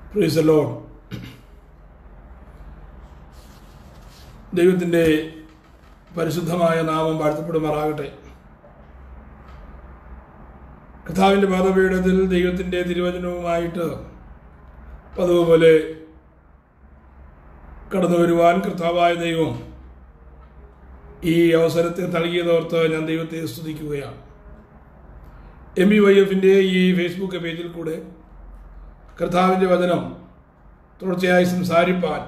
പ്രീസ് loan ദൈവത്തിൻ്റെ പരിശുദ്ധമായ നാമം വാഴ്ത്തപ്പെടുമാറാകട്ടെ കഥാവിൻ്റെ പാദപീഠത്തിൽ ദൈവത്തിൻ്റെ തിരുവചനവുമായിട്ട് പതിവുപോലെ കടന്നു വരുവാൻ കർത്താവായ ദൈവം ഈ അവസരത്തെ നൽകിയതോർത്ത് ഞാൻ ദൈവത്തെ സ്തുതിക്കുകയാണ് എം ബി വൈ എഫിൻ്റെ ഈ ഫേസ്ബുക്ക് പേജിൽ കൂടെ കർത്താവിൻ്റെ വചനം തുടർച്ചയായി സംസാരിപ്പാൻ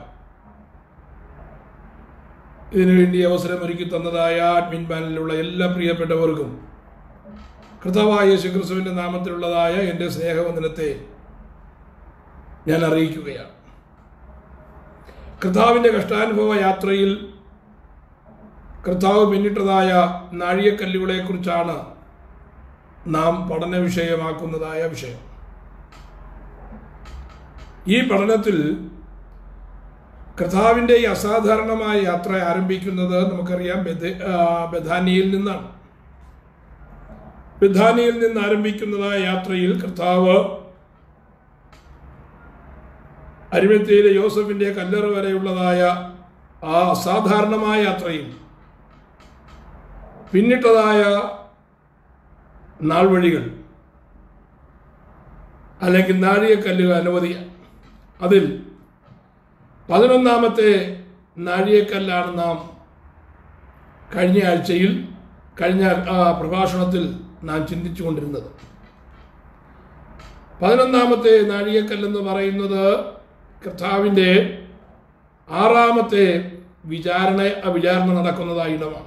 ഇതിനുവേണ്ടി അവസരം ഒരുക്കി തന്നതായ അഡ്മിൻ പാനലിലുള്ള എല്ലാ പ്രിയപ്പെട്ടവർക്കും കർത്താവായ യേശുക്രിസ്തുവിൻ്റെ നാമത്തിലുള്ളതായ എൻ്റെ സ്നേഹവന്ദനത്തെ ഞാൻ അറിയിക്കുകയാണ് കർത്താവിൻ്റെ കഷ്ടാനുഭവ യാത്രയിൽ കർത്താവ് പിന്നിട്ടതായ നാഴികക്കല്ലുകളെക്കുറിച്ചാണ് നാം പഠന വിഷയമാക്കുന്നതായ വിഷയം ഈ പഠനത്തിൽ കർത്താവിൻ്റെ ഈ അസാധാരണമായ യാത്ര ആരംഭിക്കുന്നത് നമുക്കറിയാം ബെഥ- ആ, ബഥാനിയിൽ നിന്നാണ് ബഥാനിയിൽ നിന്ന് ആരംഭിക്കുന്നതായ യാത്രയിൽ കർത്താവ് അരിമത്തിയിലെ യോസഫിന്റെ കല്ലറ വരെയുള്ളതായ ആ അസാധാരണമായ യാത്രയിൽ പിന്നിട്ടതായ നാൾവഴികൾ അല്ലെങ്കിൽ നാഴികക്കല്ലുകൾ അനവധി അതിൽ പതിനൊന്നാമത്തെ നാഴികക്കല്ലാണ് നാം കഴിഞ്ഞ ആഴ്ചയിൽ കഴിഞ്ഞ ആ, പ്രഭാഷണത്തിൽ നാം ചിന്തിച്ചു കൊണ്ടിരുന്നത് പതിനൊന്നാമത്തെ നാഴികക്കല്ലെന്ന് പറയുന്നത് കർത്താവിൻ്റെ ആറാമത്തെ വിചാരണ വിചാരണ നടക്കുന്നതായ ഇടമാണ്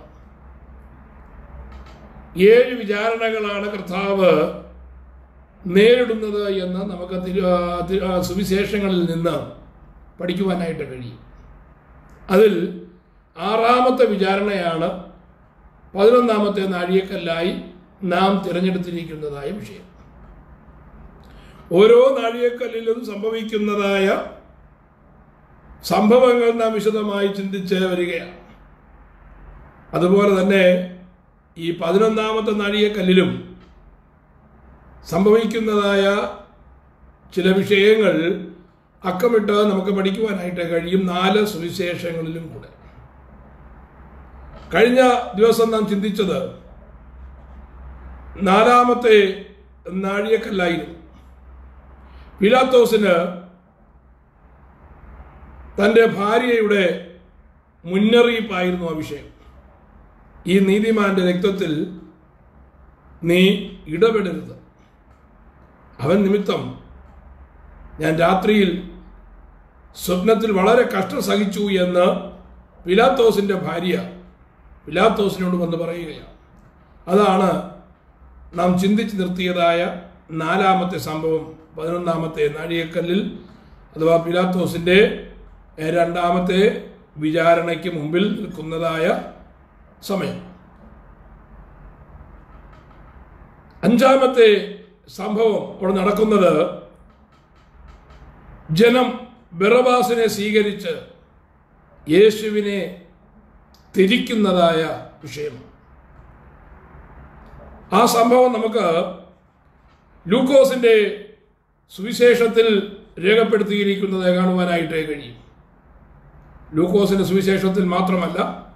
ഏഴ് വിചാരണകളാണ് കർത്താവ് നേരിടുന്നത് എന്ന് നമുക്ക് തിരു- ആ, തി- ആ, സുവിശേഷങ്ങളിൽ നിന്ന് പഠിക്കുവാനായിട്ട് കഴിയും അതിൽ ആറാമത്തെ വിചാരണയാണ് പതിനൊന്നാമത്തെ നാഴികക്കല്ലായി നാം തിരഞ്ഞെടുത്തിരിക്കുന്നതായ വിഷയം ഓരോ നാഴികക്കല്ലിലും സംഭവിക്കുന്നതായ സംഭവങ്ങൾ നാം വിശദമായി ചിന്തിച്ച് വരികയാണ് അതുപോലെ തന്നെ ഈ പതിനൊന്നാമത്തെ നാഴികക്കല്ലിലും സംഭവിക്കുന്നതായ ചില വിഷയങ്ങൾ അക്കമിട്ട് നമുക്ക് പഠിക്കുവാനായിട്ട് കഴിയും നാല് സുവിശേഷങ്ങളിലും കൂടെ കഴിഞ്ഞ ദിവസം നാം ചിന്തിച്ചത് നാലാമത്തെ നാഴികക്കല്ലായിരുന്നു പിലാത്തോസിന് തൻ്റെ ഭാര്യയുടെ മുന്നറിയിപ്പായിരുന്നു ആ വിഷയം ഈ നീതിമാന്റെ രക്തത്തിൽ നീ ഇടപെടരുത് അവൻ നിമിത്തം ഞാൻ രാത്രിയിൽ സ്വപ്നത്തിൽ വളരെ കഷ്ടം സഹിച്ചു എന്ന് പിലാത്തോസിന്റെ ഭാര്യ പിലാത്തോസിനോട് വന്ന് പറയുകയാണ് അതാണ് നാം ചിന്തിച്ച് നിർത്തിയതായ നാലാമത്തെ സംഭവം പതിനൊന്നാമത്തെ നാഴികക്കല്ലിൽ അഥവാ പിലാത്തോസിന്റെ രണ്ടാമത്തെ വിചാരണയ്ക്ക് മുമ്പിൽ നിൽക്കുന്നതായ സമയം അഞ്ചാമത്തെ സംഭവം അവിടെ നടക്കുന്നത് ജനം ബറബാസിനെ സ്വീകരിച്ച് യേശുവിനെ തിരിക്കുന്നതായ വിഷയം ആ സംഭവം നമുക്ക് ലൂക്കോസിന്റെ സുവിശേഷത്തിൽ രേഖപ്പെടുത്തിയിരിക്കുന്നത് കാണുവാനായിട്ട് കഴിയും ലൂക്കോസിന്റെ സുവിശേഷത്തിൽ മാത്രമല്ല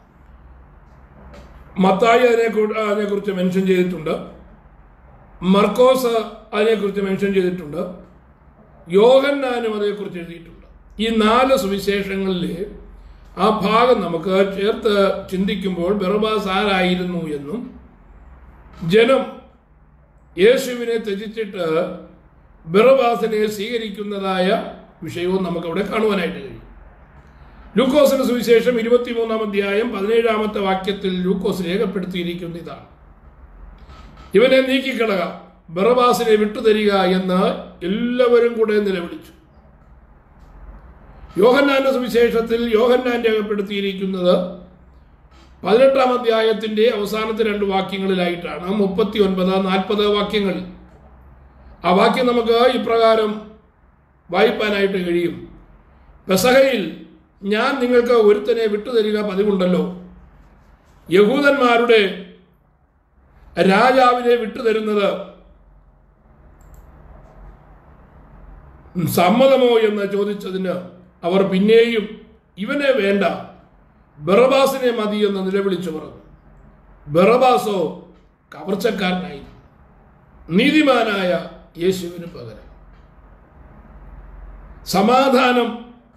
മത്തായി അതിനെ കു- അതിനെക്കുറിച്ച് മെൻഷൻ ചെയ്തിട്ടുണ്ട് മർക്കോസ് അതിനെക്കുറിച്ച് മെൻഷൻ ചെയ്തിട്ടുണ്ട് യോഹന്നാനും അതേക്കുറിച്ച് എഴുതിയിട്ടുണ്ട് ഈ നാല് സുവിശേഷങ്ങളിൽ ആ ഭാഗം നമുക്ക് ചേർത്ത് ചിന്തിക്കുമ്പോൾ ബെറബാസ് ആരായിരുന്നു എന്നും ജനം യേശുവിനെ ത്യജിച്ചിട്ട് ബെറബാസിനെ സ്വീകരിക്കുന്നതായ വിഷയവും നമുക്കവിടെ കാണുവാനായിട്ട് കഴിയും ലൂക്കോസിന് സുവിശേഷം ഇരുപത്തിമൂന്നാം അധ്യായം പതിനേഴാമത്തെ വാക്യത്തിൽ ലൂക്കോസ് രേഖപ്പെടുത്തിയിരിക്കുന്ന ഇതാണ് ഇവനെ നീക്കിക്കളക ബറബാസിനെ വിട്ടുതരിക എന്ന് എല്ലാവരും കൂടെ നിലവിളിച്ചു യോഹന്നാന്റെ സുവിശേഷത്തിൽ യോഹന്നാൻ രേഖപ്പെടുത്തിയിരിക്കുന്നത് പതിനെട്ടാം അധ്യായത്തിന്റെ അവസാനത്തെ രണ്ട് വാക്യങ്ങളിലായിട്ടാണ് മുപ്പത്തി ഒൻപത് നാൽപ്പത് വാക്യങ്ങളിൽ ആ വാക്യം നമുക്ക് ഇപ്രകാരം വായിപ്പാനായിട്ട് കഴിയും പെസഹയിൽ ഞാൻ നിങ്ങൾക്ക് ഒരുത്തനെ വിട്ടുതരിക പതിവുണ്ടല്ലോ യഹൂദന്മാരുടെ രാജാവിനെ വിട്ടുതരുന്നത് സമ്മതമോ എന്ന് ചോദിച്ചതിന് അവർ പിന്നെയും ഇവനെ വേണ്ട ബറബാസിനെ മതി എന്ന് നിലവിളിച്ചു പറഞ്ഞു ബറബാസോ കവർച്ചക്കാരനായി നീതിമാനായ യേശുവിന് പകരം സമാധാനം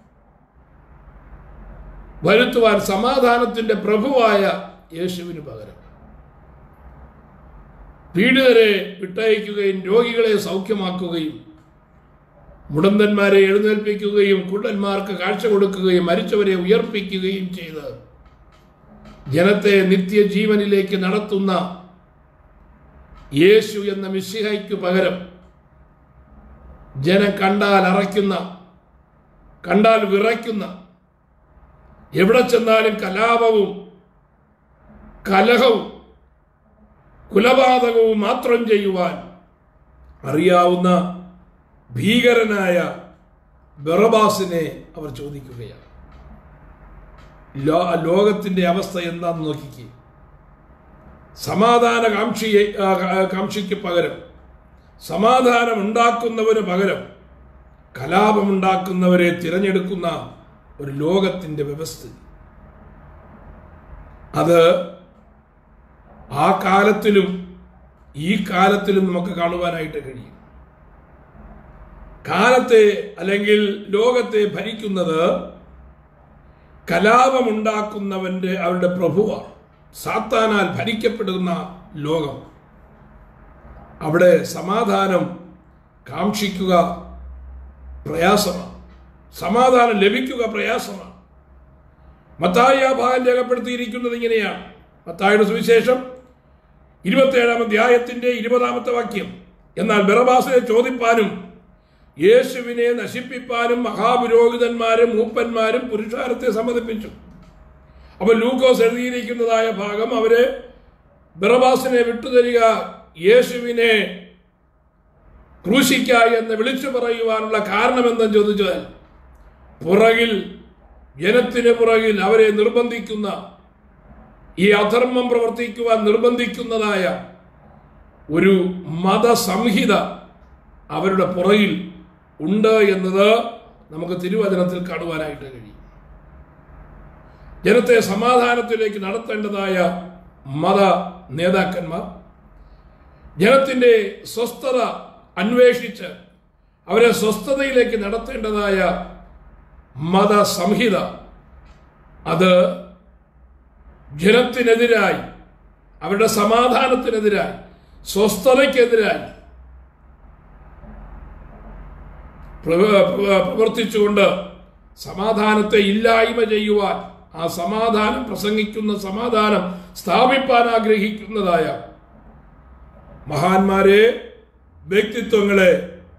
വരുത്തുവാൻ സമാധാനത്തിന്റെ പ്രഭുവായ യേശുവിന് പകരം പീഡിതരെ വിട്ടയക്കുകയും രോഗികളെ സൗഖ്യമാക്കുകയും മുടന്തന്മാരെ എഴുന്നേൽപ്പിക്കുകയും കുള്ളന്മാർക്ക് കാഴ്ച കൊടുക്കുകയും മരിച്ചവരെ ഉയർപ്പിക്കുകയും ചെയ്ത് ജനത്തെ നിത്യജീവനിലേക്ക് നടത്തുന്ന യേശു എന്ന മിശിഹയ്ക്കു പകരം ജനം കണ്ടാൽ അറയ്ക്കുന്ന കണ്ടാൽ വിറയ്ക്കുന്ന എവിടെ ചെന്നാലും കലാപവും കലഹവും കുലപാതകവും മാത്രം ചെയ്യുവാൻ അറിയാവുന്ന ഭീകരനായ ബറബാസിനെ അവർ ചോദിക്കുകയാണ് ലോ- ലോകത്തിന്റെ അവസ്ഥ എന്താണെന്ന് നോക്കിക്കേ സമാധാന കാംക്ഷിയെ ആ, ആ, കാംക്ഷിക്ക് പകരം സമാധാനം ഉണ്ടാക്കുന്നവന് പകരം കലാപമുണ്ടാക്കുന്നവരെ തിരഞ്ഞെടുക്കുന്ന ഒരു ലോകത്തിന്റെ വ്യവസ്ഥ അത് ആ കാലത്തിലും ഈ കാലത്തിലും നമുക്ക് കാണുവാനായിട്ട് കഴിയും കാലത്തെ അല്ലെങ്കിൽ ലോകത്തെ ഭരിക്കുന്നത് കലാപമുണ്ടാക്കുന്നവന്റെ അവരുടെ പ്രഭുവാണ് സാത്താനാൽ ഭരിക്കപ്പെടുന്ന ലോകം അവിടെ സമാധാനം കാക്ഷിക്കുക പ്രയാസമാണ് സമാധാനം ലഭിക്കുക പ്രയാസമാണ് മത്തായി ആ ഭാഗം രേഖപ്പെടുത്തിയിരിക്കുന്നത് ഇങ്ങനെയാണ് മത്തായുടെ സുവിശേഷം ഇരുപത്തിയേഴാം അധ്യായത്തിന്റെ ഇരുപതാമത്തെ വാക്യം എന്നാൽ ബറബാസിനെ ചോദിപ്പാനും യേശുവിനെ നശിപ്പിപ്പാനും മഹാപുരോഹിതന്മാരും മൂപ്പന്മാരും പുരുഷാരത്തെ സമ്മതിപ്പിച്ചു അപ്പൊ ലൂക്കോസ് എഴുതിയിരിക്കുന്നതായ ഭാഗം അവര് ബറബാസിനെ വിട്ടുതരിക യേശുവിനെ ക്രൂശിക്ക എന്ന് വിളിച്ചു പറയുവാനുള്ള കാരണമെന്തെന്ന് ചോദിച്ചാൽ പുറകിൽ ജനത്തിന് പുറകിൽ അവരെ നിർബന്ധിക്കുന്ന ഈ അധർമ്മം പ്രവർത്തിക്കുവാൻ നിർബന്ധിക്കുന്നതായ ഒരു മതസംഹിത അവരുടെ പുറകിൽ ഉണ്ട് എന്നത് നമുക്ക് തിരുവചനത്തിൽ കാണുവാനായിട്ട് കഴിയും ജനത്തെ സമാധാനത്തിലേക്ക് നടത്തേണ്ടതായ മത നേതാക്കന്മാർ ജനത്തിന്റെ സ്വസ്ഥത അന്വേഷിച്ച് അവരെ സ്വസ്ഥതയിലേക്ക് നടത്തേണ്ടതായ മതസംഹിത അത് ജനത്തിനെതിരായി അവരുടെ സമാധാനത്തിനെതിരായി സ്വസ്ഥതയ്ക്കെതിരായി പ്രവ- പ്രവ- പ്രവർത്തിച്ചുകൊണ്ട് സമാധാനത്തെ ഇല്ലായ്മ ചെയ്യുവാൻ ആ സമാധാനം പ്രസംഗിക്കുന്ന സമാധാനം സ്ഥാപിപ്പാൻ ആഗ്രഹിക്കുന്നതായ മഹാന്മാരെ വ്യക്തിത്വങ്ങളെ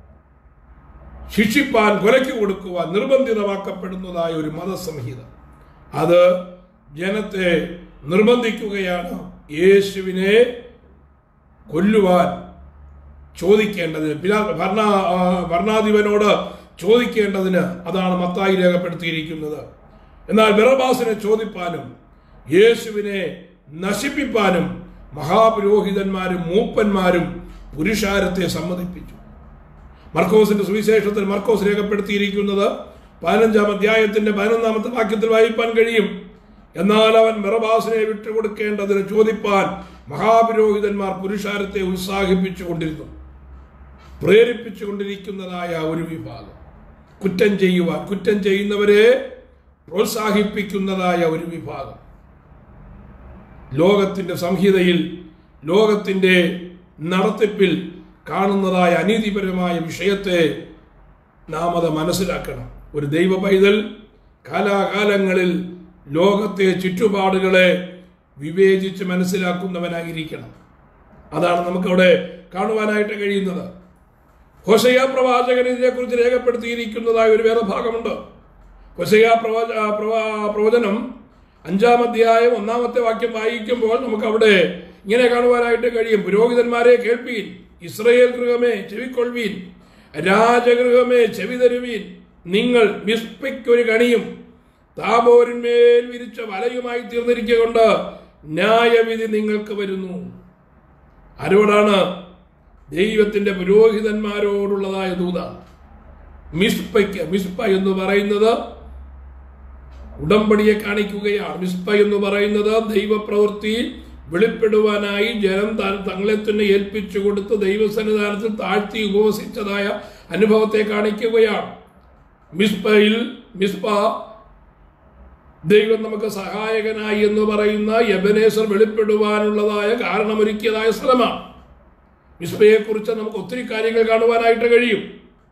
ശിക്ഷിപ്പാൻ കൊലയ്ക്ക് കൊടുക്കുവാൻ നിർബന്ധിതമാക്കപ്പെടുന്നതായ ഒരു മതസംഹിത അത് ജനത്തെ നിർബന്ധിക്കുകയാണ് യേശുവിനെ കൊല്ലുവാൻ ചോദിക്കേണ്ടതിന് പിലാ- ഭരണ ആ, ഭരണാധിപനോട് ചോദിക്കേണ്ടതിന് അതാണ് മത്തായി രേഖപ്പെടുത്തിയിരിക്കുന്നത് എന്നാൽ ബറബാസിനെ ചോദിപ്പാനും യേശുവിനെ നശിപ്പിപ്പാനും മഹാപുരോഹിതന്മാരും മൂപ്പന്മാരും പുരുഷാരത്തെ സമ്മതിപ്പിച്ചു മർക്കോസിന്റെ സുവിശേഷത്തിൽ മർക്കോസ് രേഖപ്പെടുത്തിയിരിക്കുന്നത് പതിനഞ്ചാം അധ്യായത്തിന്റെ പതിനൊന്നാമത്തെ വാക്യത്തിൽ വായിപ്പാൻ കഴിയും എന്നാൽ അവൻ ബറബാസിനെ വിട്ടുകൊടുക്കേണ്ടതിന് ചോദിപ്പാൻ മഹാപുരോഹിതന്മാർ പുരുഷാരത്തെ ഉത്സാഹിപ്പിച്ചു കൊണ്ടിരുന്നു പ്രേരിപ്പിച്ചു കൊണ്ടിരിക്കുന്നതായ ഒരു വിഭാഗം കുറ്റം ചെയ്യുവാൻ കുറ്റം ചെയ്യുന്നവരെ പ്രോത്സാഹിപ്പിക്കുന്നതായ ഒരു വിഭാഗം ലോകത്തിന്റെ സംഹിതയിൽ ലോകത്തിന്റെ നടത്തിപ്പിൽ കാണുന്നതായ അനീതിപരമായ വിഷയത്തെ നാം അത് മനസ്സിലാക്കണം ഒരു ദൈവ പൈതൽ കാലാകാലങ്ങളിൽ ലോകത്തെ ചുറ്റുപാടുകളെ വിവേചിച്ച് മനസ്സിലാക്കുന്നവനായിരിക്കണം അതാണ് നമുക്കവിടെ കാണുവാനായിട്ട് കഴിയുന്നത് ഹൊസയ പ്രവാചകൻ ഇതിനെക്കുറിച്ച് രേഖപ്പെടുത്തിയിരിക്കുന്നതായ ഒരു വേറെ ഭാഗമുണ്ട് ഹൊസയ പ്രവച പ്രവ- പ്രവചനം അഞ്ചാം അധ്യായം ഒന്നാമത്തെ വാക്യം വായിക്കുമ്പോൾ നമുക്ക് അവിടെ ഇങ്ങനെ കാണുവാനായിട്ട് കഴിയും പുരോഹിതന്മാരെ കേൾപ്പീൻ ഇസ്രയേൽ ഗൃഹമേ ചെവിക്കൊള്ളുവീൻ രാജഗൃഹമേ ചെവി തരുവീൻ നിങ്ങൾ മിസ്പയ്ക്കൊരു കണിയും താപോരിന്മേൽ വിരിച്ച വലയുമായി തീർന്നിരിക്കൊണ്ട് ന്യായവിധി നിങ്ങൾക്ക് വരുന്നു ആരോടാണ് ദൈവത്തിന്റെ പുരോഹിതന്മാരോടുള്ളതായ ദൂത മിസ്പയ്ക്ക് മിസ്പ എന്ന് പറയുന്നത് ഉടമ്പടിയെ കാണിക്കുകയാണ് മിസ്പ എന്ന് പറയുന്നത് ദൈവപ്രവൃത്തി വെളിപ്പെടുവാനായി ജനം താൻ തങ്ങളെ തന്നെ ഏൽപ്പിച്ചു കൊടുത്ത് ദൈവസന്നിധാനത്തിൽ താഴ്ത്തി ഉപവസിച്ചതായ അനുഭവത്തെ കാണിക്കുകയാണ് മിസ്പയിൽ മിസ്പ ദൈവം നമുക്ക് സഹായകനായി എന്ന് പറയുന്ന യബനേശ്വർ വെളിപ്പെടുവാനുള്ളതായ കാരണമൊരുക്കിയതായ സ്ഥലമാണ് മിസ്ബയെ കുറിച്ച് നമുക്ക് ഒത്തിരി കാര്യങ്ങൾ കാണുവാനായിട്ട് കഴിയും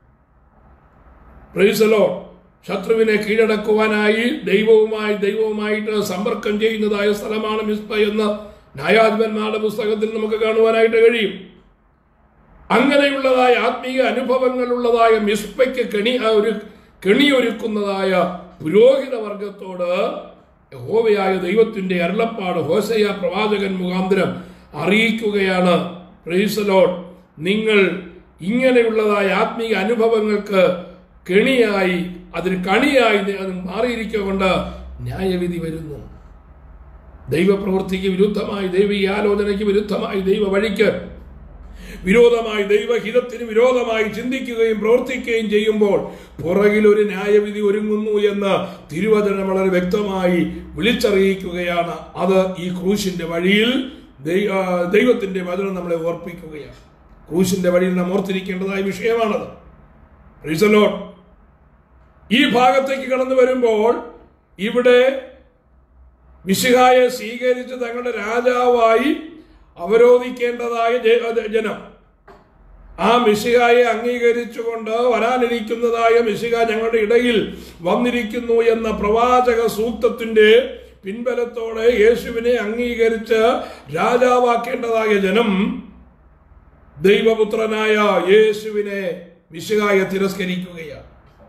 പ്രൈസലോ ശത്രുവിനെ കീഴടക്കുവാനായി ദൈവവുമായി ദൈവവുമായിട്ട് സമ്പർക്കം ചെയ്യുന്നതായ സ്ഥലമാണ് മിസ്ബ എന്ന് ന്യായാധിപന്മാരുടെ പുസ്തകത്തിൽ നമുക്ക് കാണുവാനായിട്ട് കഴിയും അങ്ങനെയുള്ളതായ ആത്മീയ അനുഭവങ്ങളുള്ളതായ മിസ്ബയ്ക്ക് കെണി ആ ഒരു കെണിയൊരുക്കുന്നതായ പുരോഹിത വർഗത്തോട് യഹോവയായ ദൈവത്തിന്റെ അരുളപ്പാട് ഹോസയ പ്രവാചകൻ മുഖാന്തരം അറിയിക്കുകയാണ് പ്രൈസലോട്ട് നിങ്ങൾ ഇങ്ങനെയുള്ളതായ ആത്മീയ അനുഭവങ്ങൾക്ക് കെണിയായി അതിന് കണിയായി അത് മാറിയിരിക്കൊണ്ട് ന്യായവിധി വരുന്നു ദൈവപ്രവൃത്തിക്ക് വിരുദ്ധമായി ദൈവീയ ആലോചനയ്ക്ക് വിരുദ്ധമായി ദൈവ വഴിക്ക് വിരോധമായി ദൈവഹിതത്തിന് വിരോധമായി ചിന്തിക്കുകയും പ്രവർത്തിക്കുകയും ചെയ്യുമ്പോൾ പുറകിൽ ഒരു ന്യായവിധി ഒരുങ്ങുന്നു എന്ന് തിരുവചനം വളരെ വ്യക്തമായി വിളിച്ചറിയിക്കുകയാണ് അത് ഈ ക്രൂശിന്റെ വഴിയിൽ ദൈ- ആ, ദൈവത്തിന്റെ വചനം നമ്മളെ ഓർപ്പിക്കുകയാണ് ക്രൂശിന്റെ വഴിയിൽ നാം ഓർത്തിരിക്കേണ്ടതായ വിഷയമാണത് Praise the Lord. ഈ ഭാഗത്തേക്ക് കടന്നു വരുമ്പോൾ ഇവിടെ മിശിഹായെ സ്വീകരിച്ച് തങ്ങളുടെ രാജാവായി അവരോധിക്കേണ്ടതായ ജ- ജനം ആ മിശിഹായെ അംഗീകരിച്ചുകൊണ്ട് വരാനിരിക്കുന്നതായ മിശിഹ ഞങ്ങളുടെ ഇടയിൽ വന്നിരിക്കുന്നു എന്ന പ്രവാചക സൂക്തത്തിന്റെ പിൻബലത്തോടെ യേശുവിനെ അംഗീകരിച്ച് രാജാവാക്കേണ്ടതായ ജനം ദൈവപുത്രനായ യേശുവിനെ മിശിഹായെ തിരസ്കരിക്കുകയാണ്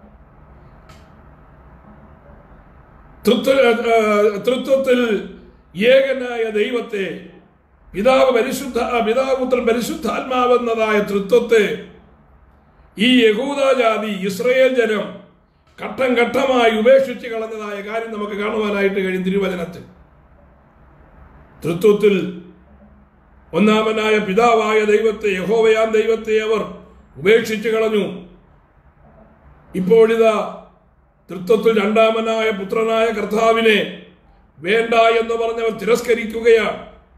തൃത്വ ഏഹ്, തൃത്വത്തിൽ ഏകനായ ദൈവത്തെ പിതാവ് പരിശുദ്ധ പിതാവ് പുത്രൻ പരിശുദ്ധാത്മാവെന്നതായ തൃത്വത്തെ ഈ യഹൂദാജാതി ഇസ്രയേൽ ജനം ഘട്ടം ഘട്ടമായി ഉപേക്ഷിച്ച് കളഞ്ഞതായ കാര്യം നമുക്ക് കാണുവാനായിട്ട് കഴിയും തിരുവചനത്തിൽ തൃത്വത്തിൽ ഒന്നാമനായ പിതാവായ ദൈവത്തെ യഹോവയാൻ ദൈവത്തെ അവർ ഉപേക്ഷിച്ച് കളഞ്ഞു ഇപ്പോഴിതാ തൃത്വത്തിൽ രണ്ടാമനായ പുത്രനായ കർത്താവിനെ വേണ്ട എന്ന് പറഞ്ഞവർ തിരസ്കരിക്കുകയാണ്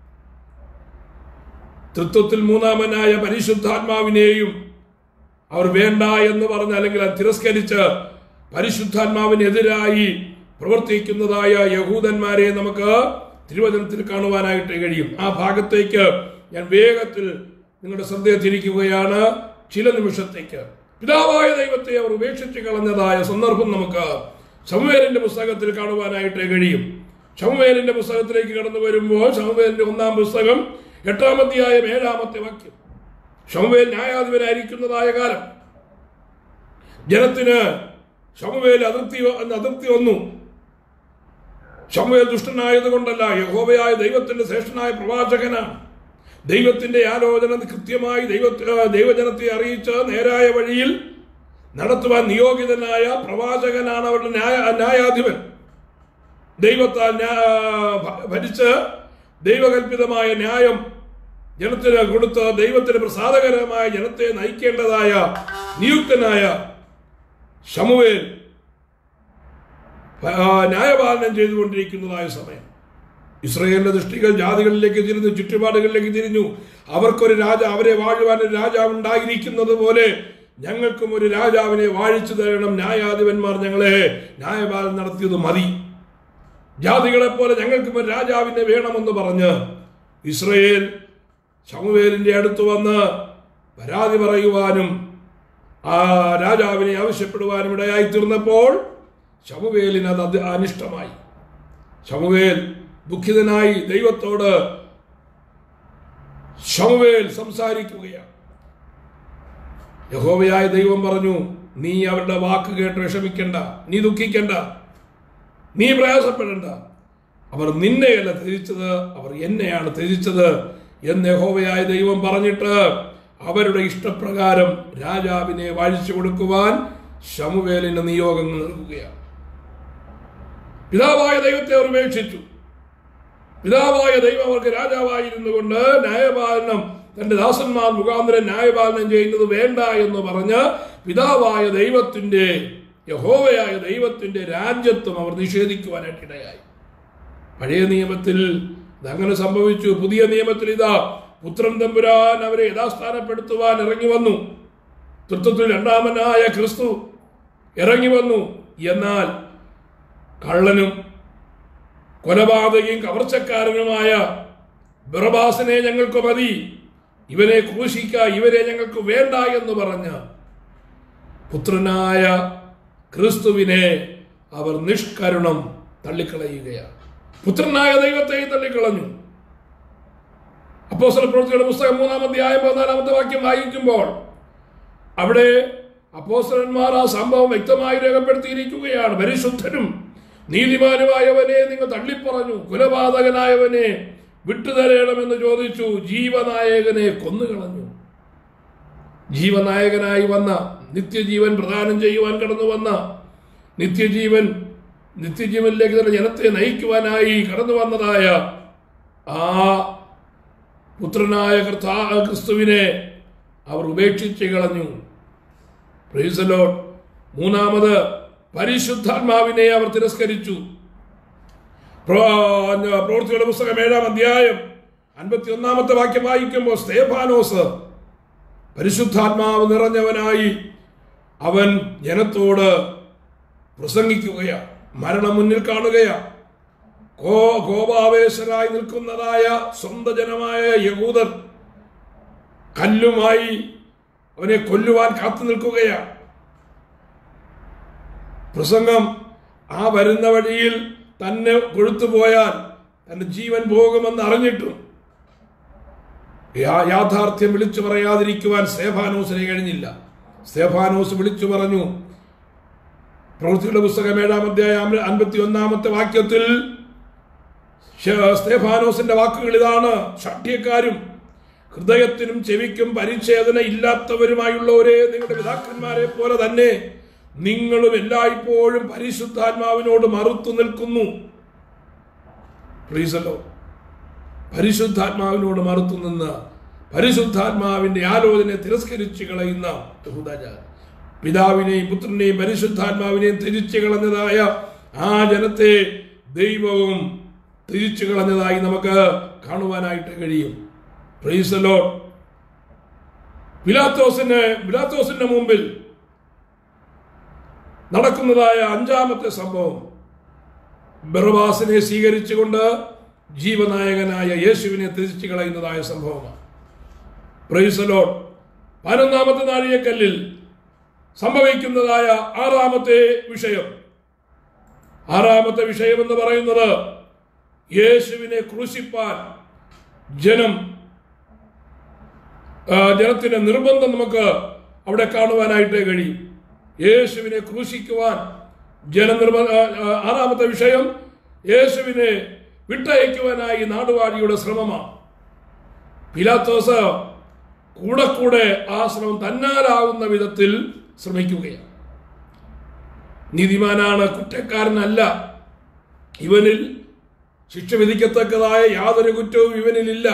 തൃത്വത്തിൽ മൂന്നാമനായ പരിശുദ്ധാത്മാവിനെയും അവർ വേണ്ട എന്ന് പറഞ്ഞ് അല്ലെങ്കിൽ അത് തിരസ്കരിച്ച് പരിശുദ്ധാത്മാവിനെതിരായി പ്രവർത്തിക്കുന്നതായ യഹൂദന്മാരെ നമുക്ക് തിരുവചനത്തിൽ കാണുവാനായിട്ട് കഴിയും ആ ഭാഗത്തേക്ക് ഞാൻ വേഗത്തിൽ നിങ്ങളുടെ ശ്രദ്ധയെ തിരിക്കുകയാണ് ചില നിമിഷത്തേക്ക് പിതാവായ ദൈവത്തെ അവർ ഉപേക്ഷിച്ച് കളഞ്ഞതായ സന്ദർഭം നമുക്ക് ശമുവേലിന്റെ പുസ്തകത്തിൽ കാണുവാനായിട്ട് കഴിയും ശമുവേലിന്റെ പുസ്തകത്തിലേക്ക് കടന്നു വരുമ്പോൾ ശമുവേലിന്റെ ഒന്നാം പുസ്തകം എട്ടാമധ്യായം ഏഴാമത്തെ വാക്യം ശമുവേൽ ന്യായാധിപനായിരിക്കുന്നതായ കാലം ജനത്തിന് ശമുവേൽ അതിർത്തി അതിർത്തി വന്നു ശമുവേൽ ദുഷ്ടനായതുകൊണ്ടല്ല യഹോവയായ ദൈവത്തിന്റെ ശ്രേഷ്ഠനായ പ്രവാചകനാണ് ദൈവത്തിന്റെ ആലോചന കൃത്യമായി ദൈവ ദൈവജനത്തെ അറിയിച്ച് നേരായ വഴിയിൽ നടത്തുവാൻ നിയോഗിതനായ പ്രവാചകനാണ് അവരുടെ ന്യായ ന്യായാധിപൻ ദൈവത്താൽ ന്യാ- ഭ- ഭരിച്ച് ദൈവകൽപിതമായ ന്യായം ജനത്തിന് കൊടുത്ത് ദൈവത്തിന് പ്രസാദകരമായ ജനത്തെ നയിക്കേണ്ടതായ നിയുക്തനായ ശമുവേൽ ആ, ന്യായപാലനം ചെയ്തുകൊണ്ടിരിക്കുന്നതായ സമയം ഇസ്രയേലിന്റെ ദൃഷ്ടികൾ ജാതികളിലേക്ക് തിരിഞ്ഞു ചുറ്റുപാടുകളിലേക്ക് തിരിഞ്ഞു അവർക്കൊരു രാജ അവരെ വാഴുവാൻ ഒരു രാജാവ് ഉണ്ടായിരിക്കുന്നത് പോലെ ഞങ്ങൾക്കും ഒരു രാജാവിനെ വാഴിച്ചു തരണം ന്യായാധിപന്മാർ ഞങ്ങളെ ന്യായപാലനം നടത്തിയത് മതി ജാതികളെ പോലെ ഞങ്ങൾക്കും ഒരു രാജാവിനെ വേണമെന്ന് പറഞ്ഞ് ഇസ്രയേൽ ശമുവേലിന്റെ അടുത്ത് വന്ന് പരാതി പറയുവാനും ആ രാജാവിനെ ആവശ്യപ്പെടുവാനും ഇടയായി തീർന്നപ്പോൾ ശമുവേലിന് അത് അത് അനിഷ്ടമായി ശമുവേൽ ദുഃഖിതനായി ദൈവത്തോട് ശമുവേൽ സംസാരിക്കുകയാണ് യഹോവയായ ദൈവം പറഞ്ഞു നീ അവരുടെ വാക്ക് കേട്ട് വിഷമിക്കണ്ട നീ ദുഃഖിക്കണ്ട നീ പ്രയാസപ്പെടണ്ട അവർ നിന്നെയല്ല ത്യജിച്ചത് അവർ എന്നെയാണ് ത്യജിച്ചത് എന്ന് യഹോവയായ ദൈവം പറഞ്ഞിട്ട് അവരുടെ ഇഷ്ടപ്രകാരം രാജാവിനെ വാഴിച്ചു കൊടുക്കുവാൻ ശമുവേലിന് നിയോഗം നൽകുകയാണ് പിതാവായ ദൈവത്തെ അവർ ഉപേക്ഷിച്ചു പിതാവായ ദൈവം അവർക്ക് രാജാവായിരുന്നു കൊണ്ട് ന്യായപാലനം തന്റെ ദാസന്മാർ മുഖാന്തരം ന്യായപാലനം ചെയ്യുന്നത് വേണ്ട എന്ന് പറഞ്ഞ് പിതാവായ ദൈവത്തിന്റെ യഹോവയായ ദൈവത്തിന്റെ രാജ്യത്വം അവർ നിഷേധിക്കുവാനായിട്ടിടയായി പഴയ നിയമത്തിൽ ഇതങ്ങനെ സംഭവിച്ചു പുതിയ നിയമത്തിൽ ഇതാ പുത്രൻ തമ്പുരാൻ അവരെ യഥാസ്ഥാനപ്പെടുത്തുവാൻ ഇറങ്ങി വന്നു തൃത്വത്തിൽ രണ്ടാമനായ ക്രിസ്തു ഇറങ്ങി വന്നു എന്നാൽ കള്ളനും കൊലപാതകയും കവർച്ചക്കാരനുമായ ബിറബാസിനെ ഞങ്ങൾക്ക് മതി ഇവനെ ക്രൂശിക്ക ഇവരെ ഞങ്ങൾക്ക് വേണ്ട എന്ന് പറഞ്ഞ് പുത്രനായ ക്രിസ്തുവിനെ അവർ നിഷ്കരുണം തള്ളിക്കളയുകയാണ് പുത്രനായ ദൈവത്തെയും തള്ളിക്കളഞ്ഞു അപ്പോസ്തല പ്രവൃത്തിയുടെ പുസ്തകം മൂന്നാം അധ്യായം പതിനാലാമത്തെ വാക്യം വായിക്കുമ്പോൾ അവിടെ അപ്പോസ്തലന്മാർ ആ സംഭവം വ്യക്തമായി രേഖപ്പെടുത്തിയിരിക്കുകയാണ് പരിശുദ്ധനും നീതിമാനുമായവനെ നിങ്ങൾ തള്ളിപ്പറഞ്ഞു കുലപാതകനായവനെ വിട്ടുതരണമെന്ന് ചോദിച്ചു ജീവനായകനെ കൊന്നുകളഞ്ഞു ജീവനായകനായി വന്ന നിത്യജീവൻ പ്രദാനം ചെയ്യുവാൻ കടന്നു വന്ന നിത്യജീവൻ നിത്യജീവനിലേക്ക് തന്നെ ജനത്തെ നയിക്കുവാനായി കടന്നു വന്നതായ ആ പുത്രനായ കർത്താ ക്രിസ്തുവിനെ അവർ ഉപേക്ഷിച്ച് കളഞ്ഞു പ്രൈസലോ മൂന്നാമത് പരിശുദ്ധാത്മാവിനെ അവർ തിരസ്കരിച്ചു പ്രോ- പ്രവൃത്തികളുടെ പുസ്തകം ഏഴാം അധ്യായം അൻപത്തി ഒന്നാമത്തെ വാക്യം വായിക്കുമ്പോൾ സ്തേഫാനോസ് പരിശുദ്ധാത്മാവ് നിറഞ്ഞവനായി അവൻ ജനത്തോട് പ്രസംഗിക്കുകയാണ് മരണം മുന്നിൽ കാണുകയാണ് കോ കോപാവേശരായി നിൽക്കുന്നതായ സ്വന്തം ജനമായ യഹൂദർ കല്ലുമായി അവനെ കൊല്ലുവാൻ കാത്തു നിൽക്കുകയാണ് പ്രസംഗം ആ വരുന്ന വഴിയിൽ തന്നെ കൊഴുത്തുപോയാൽ തന്റെ ജീവൻ പോകുമെന്ന് അറിഞ്ഞിട്ടും യാ- യാഥാർത്ഥ്യം വിളിച്ചു പറയാതിരിക്കുവാൻ സ്തേഫാനോസിനെ കഴിഞ്ഞില്ല സ്തേഫാനോസ് വിളിച്ചു പറഞ്ഞു പ്രവൃത്തിയുടെ പുസ്തകം ഏഴാം അധ്യായം അൻപത്തി ഒന്നാമത്തെ വാക്യത്തിൽ ശ- സ്തേഫാനോസിന്റെ വാക്കുകൾ ഇതാണ് ഷാഠ്യക്കാരും ഹൃദയത്തിനും ചെവിക്കും പരിച്ഛേദന ഇല്ലാത്തവരുമായുള്ളവരെ നിങ്ങളുടെ പിതാക്കന്മാരെ പോലെ തന്നെ നിങ്ങളും എല്ലായ്പ്പോഴും പരിശുദ്ധാത്മാവിനോട് മറുത്തു നിൽക്കുന്നു പ്രീസല്ലോ പരിശുദ്ധാത്മാവിനോട് മറുത്തു നിന്ന് പരിശുദ്ധാത്മാവിന്റെ ആലോചനയെ തിരസ്കരിച്ചു കളയുന്ന യഹൂദജാതി പിതാവിനെയും പുത്രനെയും പരിശുദ്ധാത്മാവിനെയും തിരിച്ചു കളഞ്ഞതായ ആ ജനത്തെ ദൈവവും തിരിച്ചു കളഞ്ഞതായി നമുക്ക് കാണുവാനായിട്ട് കഴിയും പ്രീസലോ പിലാത്തോസിന് പിലാത്തോസിന്റെ മുമ്പിൽ നടക്കുന്നതായ അഞ്ചാമത്തെ സംഭവം ബർവാസിനെ സ്വീകരിച്ചുകൊണ്ട് ജീവനായകനായ യേശുവിനെ തിരിച്ചു കളയുന്നതായ സംഭവമാണ് പ്രൈസലോൺ പതിനൊന്നാമത്തെ നാഴികക്കല്ലിൽ സംഭവിക്കുന്നതായ ആറാമത്തെ വിഷയം ആറാമത്തെ വിഷയം എന്ന് പറയുന്നത് യേശുവിനെ ക്രൂശിപ്പാൻ ജനം ആ, ജനത്തിന്റെ നിർബന്ധം നമുക്ക് അവിടെ കാണുവാനായിട്ട് കഴിയും യേശുവിനെ ക്രൂശിക്കുവാൻ ജനനിർബ ആ, ആ, ആറാമത്തെ വിഷയം യേശുവിനെ വിട്ടയക്കുവാനായി നാടുവാഴിയുടെ ശ്രമമാണ് പിലാത്തോസ് കൂടെ കൂടെ ആ ശ്രമം തന്നാലാവുന്ന വിധത്തിൽ ശ്രമിക്കുകയാണ് നീതിമാനാണ് കുറ്റക്കാരനല്ല ഇവനിൽ ശിക്ഷ വിധിക്കത്തക്കതായ യാതൊരു കുറ്റവും ഇവനിലില്ല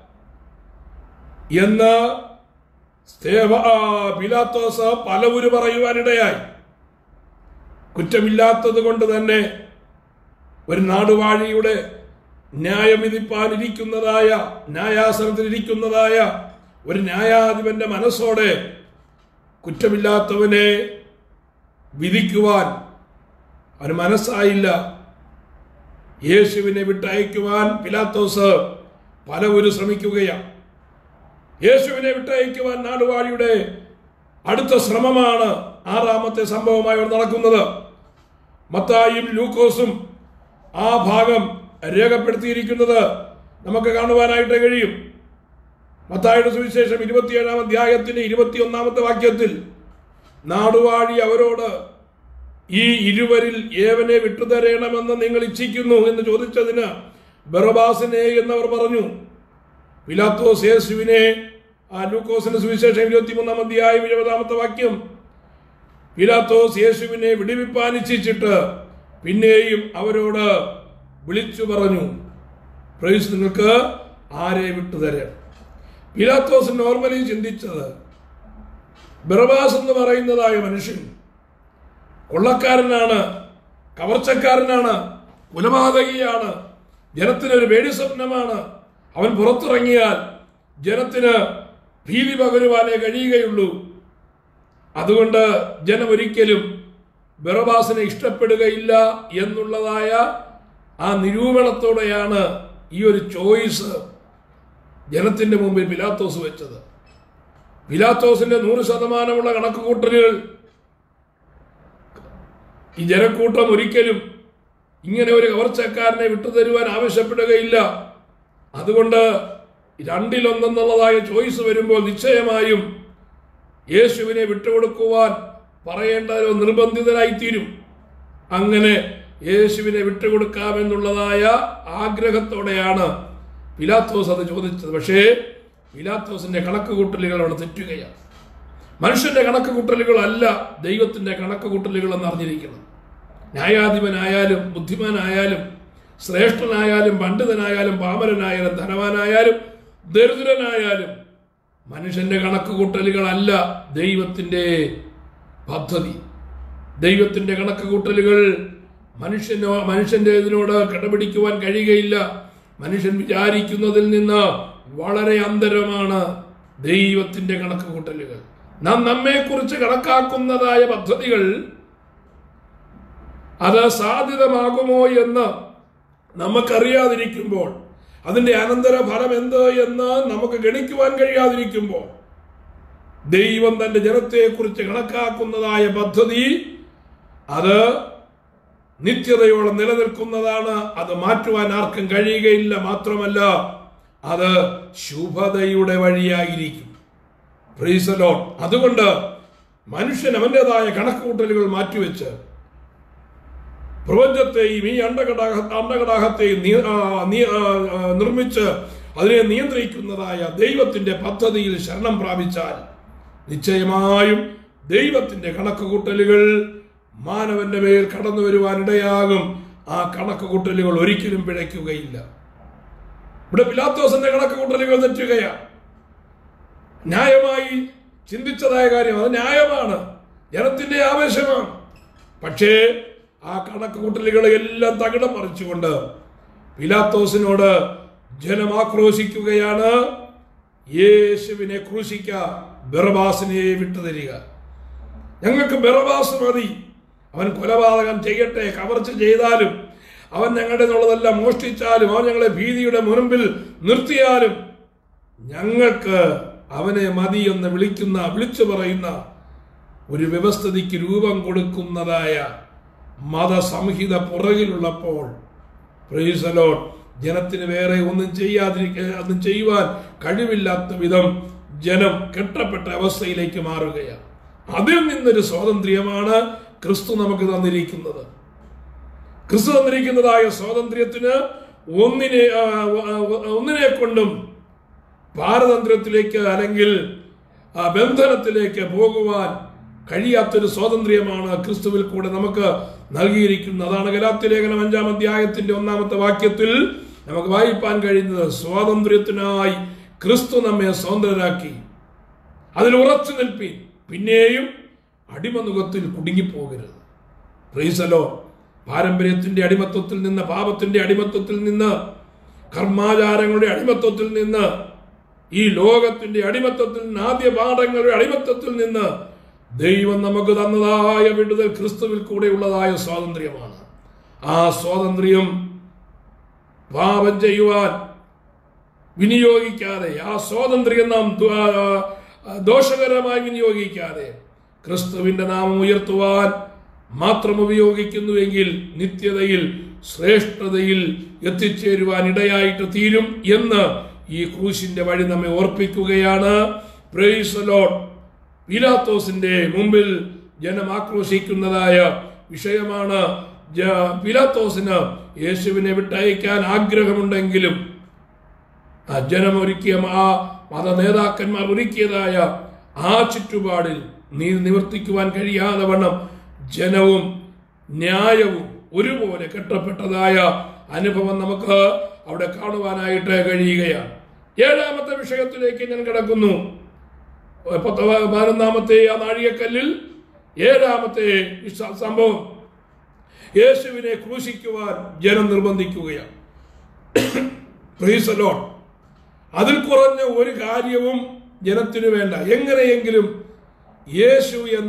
എന്ന് സ്തേവ ആ, പിലാത്തോസ് പലവുരു പറയുവാനിടയായി കുറ്റമില്ലാത്തത് കൊണ്ട് തന്നെ ഒരു നാടുവാഴിയുടെ ന്യായം വിധിപ്പാനിരിക്കുന്നതായ ന്യായാസനത്തിലിരിക്കുന്നതായ ഒരു ന്യായാധിപന്റെ മനസ്സോടെ കുറ്റമില്ലാത്തവനെ വിധിക്കുവാൻ അവന് മനസ്സായില്ല യേശുവിനെ വിട്ടയക്കുവാൻ പിലാത്തോസ് പലവരും ശ്രമിക്കുകയാണ് യേശുവിനെ വിട്ടയക്കുവാൻ നാടുവാഴിയുടെ അടുത്ത ശ്രമമാണ് ആറാമത്തെ സംഭവമായി അവിടെ നടക്കുന്നത് മത്തായും ലൂക്കോസും ആ ഭാഗം രേഖപ്പെടുത്തിയിരിക്കുന്നത് നമുക്ക് കാണുവാനായിട്ട് കഴിയും മത്തായുടെ സുവിശേഷം ഇരുപത്തിയേഴാം അധ്യായത്തിന്റെ ഇരുപത്തിയൊന്നാമത്തെ വാക്യത്തിൽ നാടുവാഴി അവരോട് ഈ ഇരുവരിൽ ഏവനെ വിട്ടുതരണമെന്ന് നിങ്ങൾ ഇച്ഛിക്കുന്നു എന്ന് ചോദിച്ചതിന് ബറബാസിനെ എന്നവർ പറഞ്ഞു പിലാത്തോസ് യേശുവിനെ ആ ലൂക്കോസിന്റെ സുവിശേഷം ഇരുപത്തിമൂന്നാം അധ്യായം ഇരുപതാമത്തെ വാക്യം പിലാത്തോസ് യേശുവിനെ വിടുവിപ്പാൻ ഇച്ഛിച്ചിട്ട് പിന്നെയും അവരോട് വിളിച്ചു പറഞ്ഞു പ്രൈസ് നിങ്ങൾക്ക് ആരെ വിട്ടുതരാം പിലാത്തോസ് നോർമലി ചിന്തിച്ചത് ബറബാസ് എന്ന് പറയുന്നതായ മനുഷ്യൻ കൊള്ളക്കാരനാണ് കവർച്ചക്കാരനാണ് കുലപാതകിയാണ് ജനത്തിനൊരു പേടി സ്വപ്നമാണ് അവൻ പുറത്തിറങ്ങിയാൽ ജനത്തിന് ഭീതി പകരുവാനേ കഴിയുകയുള്ളൂ അതുകൊണ്ട് ജനം ഒരിക്കലും ബറബാസിനെ ഇഷ്ടപ്പെടുകയില്ല എന്നുള്ളതായ ആ നിരൂപണത്തോടെയാണ് ഈ ഒരു ചോയ്സ് ജനത്തിന്റെ മുമ്പിൽ പിലാത്തോസ് വെച്ചത് പിലാത്തോസിന്റെ നൂറ് ശതമാനമുള്ള കണക്കുകൂട്ടലുകൾ ഈ ജനക്കൂട്ടം ഒരിക്കലും ഇങ്ങനെ ഒരു കവർച്ചക്കാരനെ വിട്ടുതരുവാൻ ആവശ്യപ്പെടുകയില്ല അതുകൊണ്ട് രണ്ടിലൊന്നെന്നുള്ളതായ ചോയ്സ് വരുമ്പോൾ നിശ്ചയമായും യേശുവിനെ വിട്ടുകൊടുക്കുവാൻ പറയേണ്ടതോ നിർബന്ധിതനായിത്തീരും അങ്ങനെ യേശുവിനെ വിട്ടുകൊടുക്കാമെന്നുള്ളതായ ആഗ്രഹത്തോടെയാണ് പിലാത്തോസ് അത് ചോദിച്ചത് പക്ഷേ പിലാത്തോസിന്റെ കണക്ക് കൂട്ടലുകൾ അവിടെ തെറ്റുകയാണ് മനുഷ്യന്റെ കണക്ക് കൂട്ടലുകളല്ല ദൈവത്തിന്റെ കണക്ക് കൂട്ടലുകൾ എന്ന് അറിഞ്ഞിരിക്കണം ന്യായാധിപനായാലും ബുദ്ധിമാനായാലും ശ്രേഷ്ഠനായാലും പണ്ഡിതനായാലും പാമരനായാലും ധനവാനായാലും ദരിദ്രനായാലും മനുഷ്യന്റെ കണക്ക് കൂട്ടലുകളല്ല ദൈവത്തിന്റെ പദ്ധതി ദൈവത്തിന്റെ കണക്ക് കൂട്ടലുകൾ മനുഷ്യനോ മനുഷ്യന്റെ ഇതിനോട് കിടപിടിക്കുവാൻ കഴിയുകയില്ല മനുഷ്യൻ വിചാരിക്കുന്നതിൽ നിന്ന് വളരെ അന്തരമാണ് ദൈവത്തിന്റെ കണക്ക് കൂട്ടലുകൾ നാം നമ്മെക്കുറിച്ച് കണക്കാക്കുന്നതായ പദ്ധതികൾ അത് സാധ്യതമാകുമോ എന്ന് നമുക്കറിയാതിരിക്കുമ്പോൾ അതിന്റെ അനന്തര ഫലം എന്ത് എന്ന് നമുക്ക് ഗണിക്കുവാൻ കഴിയാതിരിക്കുമ്പോൾ ദൈവം തന്റെ ജനത്തെക്കുറിച്ച് കണക്കാക്കുന്നതായ പദ്ധതി അത് നിത്യതയോളം നിലനിൽക്കുന്നതാണ് അത് മാറ്റുവാൻ ആർക്കും കഴിയുകയില്ല മാത്രമല്ല അത് ശുഭതയുടെ വഴിയായിരിക്കും പ്രീസലോൺ അതുകൊണ്ട് മനുഷ്യൻ അവൻ്റെതായ കണക്കുകൂട്ടലുകൾ മാറ്റിവെച്ച് പ്രപഞ്ചത്തെയും ഈ അണ്ടകടാഹ അണ്ടകടാഹത്തെയും നി- ആ, നി- ആ, ആ, നിർമ്മിച്ച് അതിനെ നിയന്ത്രിക്കുന്നതായ ദൈവത്തിന്റെ പദ്ധതിയിൽ ശരണം പ്രാപിച്ചാൽ നിശ്ചയമായും ദൈവത്തിന്റെ കണക്കുകൂട്ടലുകൾ മാനവന്റെ മേൽ കടന്നു വരുവാനിടയാകും ആ കണക്കുകൂട്ടലുകൾ ഒരിക്കലും പിഴയ്ക്കുകയില്ല ഇവിടെ പിലാത്തോസിന്റെ കണക്കുകൂട്ടലുകൾ തെറ്റുകയാണ് ന്യായമായി ചിന്തിച്ചതായ കാര്യം അത് ന്യായമാണ് ജനത്തിന്റെ ആവേശമാണ് പക്ഷേ ആ കണക്ക് കൂട്ടലുകളെ എല്ലാം തകിടം മറിച്ചുകൊണ്ട് പിലാത്തോസിനോട് ജനം ആക്രോശിക്കുകയാണ് യേശുവിനെ ക്രൂശിക്ക ബെറബാസിനെ വിട്ടുതരിക ഞങ്ങൾക്ക് ബെറബാസ് മതി അവൻ കൊലപാതകം ചെയ്യട്ടെ കവർച്ച ചെയ്താലും അവൻ ഞങ്ങളുടെ എന്നുള്ളതെല്ലാം മോഷ്ടിച്ചാലും അവൻ ഞങ്ങളെ ഭീതിയുടെ മുൻപിൽ നിർത്തിയാലും ഞങ്ങൾക്ക് അവനെ മതി എന്ന് വിളിക്കുന്ന വിളിച്ചു പറയുന്ന ഒരു വ്യവസ്ഥിതിക്ക് രൂപം കൊടുക്കുന്നതായ മതസംഹിത പുറകിലുള്ളപ്പോൾ പ്രൈസലോൺ ജനത്തിന് വേറെ ഒന്നും ചെയ്യാതിരിക്ക ഒന്നും ചെയ്യുവാൻ കഴിവില്ലാത്ത വിധം ജനം കെട്ടപ്പെട്ട അവസ്ഥയിലേക്ക് മാറുകയാണ് അതിൽ നിന്നൊരു സ്വാതന്ത്ര്യമാണ് ക്രിസ്തു നമുക്ക് തന്നിരിക്കുന്നത് ക്രിസ്തു തന്നിരിക്കുന്നതായ സ്വാതന്ത്ര്യത്തിന് ഒന്നിനെ ആ, ആ, ഒന്നിനെ കൊണ്ടും പാരതന്ത്ര്യത്തിലേക്ക് അല്ലെങ്കിൽ ആ ബന്ധനത്തിലേക്ക് പോകുവാൻ കഴിയാത്തൊരു സ്വാതന്ത്ര്യമാണ് ക്രിസ്തുവിൽ കൂടെ നമുക്ക് നൽകിയിരിക്കുന്നത് അതാണ് ഗലാത്തി ലേഖനം അഞ്ചാം അധ്യായത്തിന്റെ ഒന്നാമത്തെ വാക്യത്തിൽ നമുക്ക് വായിപ്പാൻ കഴിയുന്നത് സ്വാതന്ത്ര്യത്തിനായി ക്രിസ്തു നമ്മെ സ്വതന്ത്രരാക്കി അതിൽ ഉറച്ചു നിൽപ്പി പിന്നെയും അടിമനുഖത്തിൽ കുടുങ്ങിപ്പോകരുത് പ്രീസലോ പാരമ്പര്യത്തിന്റെ അടിമത്വത്തിൽ നിന്ന് പാപത്തിന്റെ അടിമത്വത്തിൽ നിന്ന് കർമാചാരങ്ങളുടെ അടിമത്വത്തിൽ നിന്ന് ഈ ലോകത്തിന്റെ അടിമത്വത്തിൽ നിന്ന് ആദ്യ പാഠങ്ങളുടെ അടിമത്വത്തിൽ നിന്ന് ദൈവം നമുക്ക് തന്നതായ വിടുതൽ ക്രിസ്തുവിൽ കൂടെയുള്ളതായ സ്വാതന്ത്ര്യമാണ് ആ സ്വാതന്ത്ര്യം പാപം ചെയ്യുവാൻ വിനിയോഗിക്കാതെ ആ സ്വാതന്ത്ര്യം നാം ദ- ആ, ദോഷകരമായി വിനിയോഗിക്കാതെ ക്രിസ്തുവിന്റെ നാമം ഉയർത്തുവാൻ മാത്രം ഉപയോഗിക്കുന്നുവെങ്കിൽ നിത്യതയിൽ ശ്രേഷ്ഠതയിൽ എത്തിച്ചേരുവാൻ ഇടയായിട്ട് തീരും എന്ന് ഈ ക്രൂശിന്റെ വഴി നമ്മെ ഓർപ്പിക്കുകയാണ് പ്രൈസ് ലോഡ് പീലാത്തോസിന്റെ മുമ്പിൽ ജനം ആക്രോശിക്കുന്നതായ വിഷയമാണ് ജ- പീലാത്തോസിന് യേശുവിനെ വിട്ടയക്കാൻ ആഗ്രഹമുണ്ടെങ്കിലും ആ ജനം ഒരുക്കിയ ആ മത നേതാക്കന്മാർ ഒരുക്കിയതായ ആ ചുറ്റുപാടിൽ നീ നിവർത്തിക്കുവാൻ കഴിയാതെ വണ്ണം ജനവും ന്യായവും ഒരുപോലെ കെട്ടപ്പെട്ടതായ അനുഭവം നമുക്ക് അവിടെ കാണുവാനായിട്ട് കഴിയുകയാണ് ഏഴാമത്തെ വിഷയത്തിലേക്ക് ഞാൻ കിടക്കുന്നു പത്ത് പതിനൊന്നാമത്തെ ആ നാഴികക്കല്ലിൽ ഏഴാമത്തെ ഈ സ- സംഭവം യേശുവിനെ ക്രൂശിക്കുവാൻ ജനം നിർബന്ധിക്കുകയാണ് Praise the Lord. അതിൽ കുറഞ്ഞ ഒരു കാര്യവും ജനത്തിനു വേണ്ട എങ്ങനെയെങ്കിലും യേശു എന്ന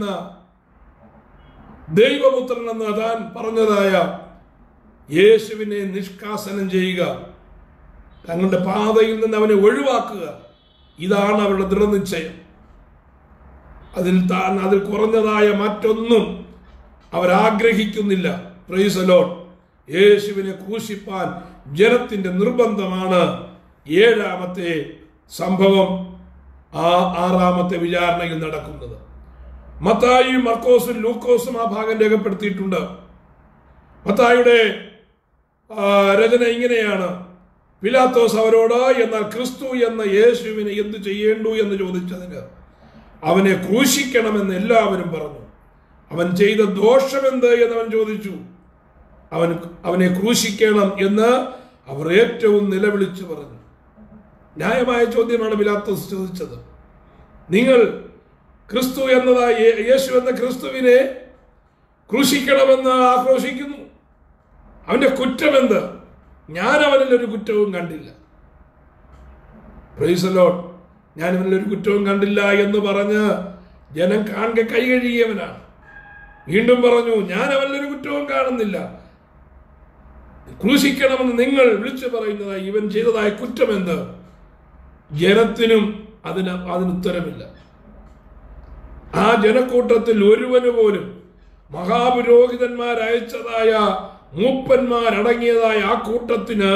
ദൈവപുത്രൻ എന്ന് താൻ പറഞ്ഞതായ യേശുവിനെ നിഷ്കാസനം ചെയ്യുക തങ്ങളുടെ പാതയിൽ നിന്ന് അവനെ ഒഴിവാക്കുക ഇതാണ് അവരുടെ ദൃഢനിശ്ചയം അതിൽ താൻ അതിൽ കുറഞ്ഞതായ മറ്റൊന്നും അവരാഗ്രഹിക്കുന്നില്ല പ്രൈസലോൺ യേശുവിനെ ക്രൂശിപ്പാൻ ജനത്തിന്റെ നിർബന്ധമാണ് ഏഴാമത്തെ സംഭവം ആ ആറാമത്തെ വിചാരണയിൽ നടക്കുന്നത് മത്തായിയും മർക്കോസും ലൂക്കോസും ആ ഭാഗം രേഖപ്പെടുത്തിയിട്ടുണ്ട് മത്തായിയുടെ ആ, രചന ഇങ്ങനെയാണ് പിലാത്തോസ് അവരോട് എന്നാൽ ക്രിസ്തു എന്ന യേശുവിനെ എന്ത് ചെയ്യേണ്ടു എന്ന് ചോദിച്ചതിന് അവനെ ക്രൂശിക്കണമെന്ന് എല്ലാവരും പറഞ്ഞു അവൻ ചെയ്ത ദോഷമെന്ത് എന്ന് അവൻ ചോദിച്ചു അവൻ അവനെ ക്രൂശിക്കണം എന്ന് അവർ ഏറ്റവും നിലവിളിച്ചു പറഞ്ഞു ന്യായമായ ചോദ്യമാണ് പിലാത്തോസ് ചോദിച്ചത് നിങ്ങൾ ക്രിസ്തു എന്നതായ യേ- യേശു എന്ന ക്രിസ്തുവിനെ ക്രൂശിക്കണമെന്ന് ആക്രോശിക്കുന്നു അവന്റെ കുറ്റമെന്ത് ഞാൻ അവനിൽ ഒരു കുറ്റവും കണ്ടില്ല പ്രൈസലോൺ ഞാൻ അവനിൽ ഒരു കുറ്റവും കണ്ടില്ല എന്ന് പറഞ്ഞ് ജനം കാണെ കൈ കഴുകിയവനാണ് വീണ്ടും പറഞ്ഞു ഞാൻ അവനിൽ ഒരു കുറ്റവും കാണുന്നില്ല ക്രൂശിക്കണമെന്ന് നിങ്ങൾ വിളിച്ചു പറയുന്നതായി ഇവൻ ചെയ്തതായ കുറ്റമെന്ത് ജനത്തിനും അതിന് അതിന് ഉത്തരമില്ല ആ ജനക്കൂട്ടത്തിൽ ഒരുവന് പോലും മഹാപുരോഹിതന്മാർ അയച്ചതായ മൂപ്പന്മാരടങ്ങിയതായ ആ കൂട്ടത്തിന്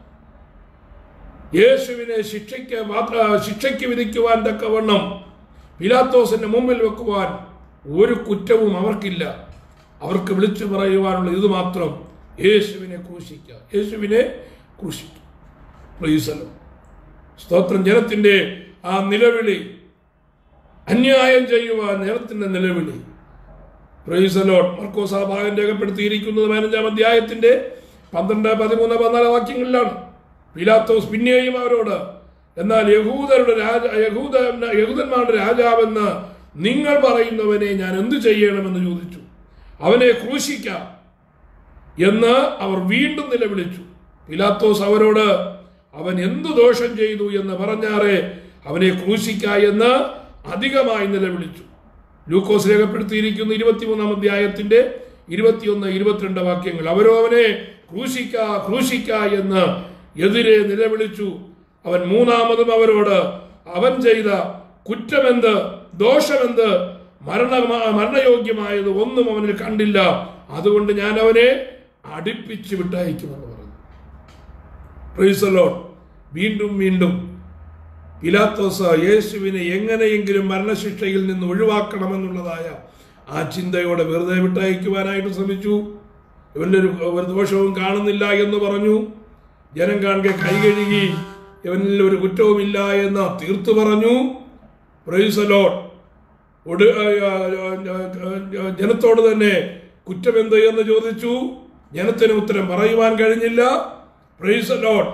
യേശുവിനെ ശിക്ഷയ്ക്ക് മാത്ര ശിക്ഷയ്ക്ക് വിധിക്കുവാൻ തക്കവണ്ണം പിലാത്തോസിന്റെ മുമ്പിൽ വെക്കുവാൻ ഒരു കുറ്റവും അവർക്കില്ല അവർക്ക് വിളിച്ചു പറയുവാനുള്ള ഇത് മാത്രം യേശുവിനെ ക്രൂശിക്കുക യേശുവിനെ ക്രൂശിക്കുക പ്രീസലം സ്തോത്രം ജനത്തിന്റെ ആ നിലവിളി അന്യായം ചെയ്യുവാൻ ജനത്തിന്റെ നിലവിളി പ്രൈസലോട്ട് മർക്കോസ് ആ ഭാഗം രേഖപ്പെടുത്തിയിരിക്കുന്നത് പതിനഞ്ചാം അധ്യായത്തിന്റെ പന്ത്രണ്ട് പതിമൂന്ന് പതിനാല് വാക്യങ്ങളിലാണ് പിലാത്തോസ് പിന്നെയും അവരോട് എന്നാൽ യഹൂദരുടെ രാജ യഹൂദ യഹൂദന്മാരുടെ രാജാവെന്ന് നിങ്ങൾ പറയുന്നവനെ ഞാൻ എന്തു ചെയ്യണമെന്ന് ചോദിച്ചു അവനെ ക്രൂശിക്കാം എന്ന് അവർ വീണ്ടും നിലവിളിച്ചു പിലാത്തോസ് അവരോട് അവൻ എന്തു ദോഷം ചെയ്തു എന്ന് പറഞ്ഞാറെ അവനെ ക്രൂശിക്ക എന്ന് അധികമായി നിലവിളിച്ചു ലൂക്കോസ് രേഖപ്പെടുത്തിയിരിക്കുന്ന ഇരുപത്തിമൂന്നാം അധ്യായത്തിന്റെ ഇരുപത്തിയൊന്ന് ഇരുപത്തിരണ്ട് വാക്യങ്ങൾ അവരോ അവനെ ക്രൂശിക്ക ക്രൂശിക്ക എന്ന് എതിരെ നിലവിളിച്ചു അവൻ മൂന്നാമതും അവരോട് അവൻ ചെയ്ത കുറ്റമെന്ത് ദോഷമെന്ത് മരണ മരണയോഗ്യമായത് ഒന്നും അവനിൽ കണ്ടില്ല അതുകൊണ്ട് ഞാൻ അവനെ അടുപ്പിച്ച് വിട്ടയക്കുമെന്ന് പറഞ്ഞു Praise the Lord. വീണ്ടും വീണ്ടും പിലാത്തോസ് യേശുവിനെ എങ്ങനെയെങ്കിലും മരണശിക്ഷയിൽ നിന്ന് ഒഴിവാക്കണമെന്നുള്ളതായ ആ ചിന്തയോടെ വെറുതെ വിട്ടയക്കുവാനായിട്ട് ശ്രമിച്ചു ഇവന്റെ ഒരു ഒരു ദോഷവും കാണുന്നില്ല എന്ന് പറഞ്ഞു ജനം കാണുക കൈ കഴുകി ഇവനിൽ ഒരു കുറ്റവുമില്ല എന്ന് തീർത്തു പറഞ്ഞു പ്രൈസലോട്ട് ഒടു ആ, ആ, ആ, ആ, ജനത്തോട് തന്നെ കുറ്റമെന്ത് എന്ന് ചോദിച്ചു ജനത്തിന് ഉത്തരം പറയുവാൻ കഴിഞ്ഞില്ല പ്രൈസ് ലോട്ട്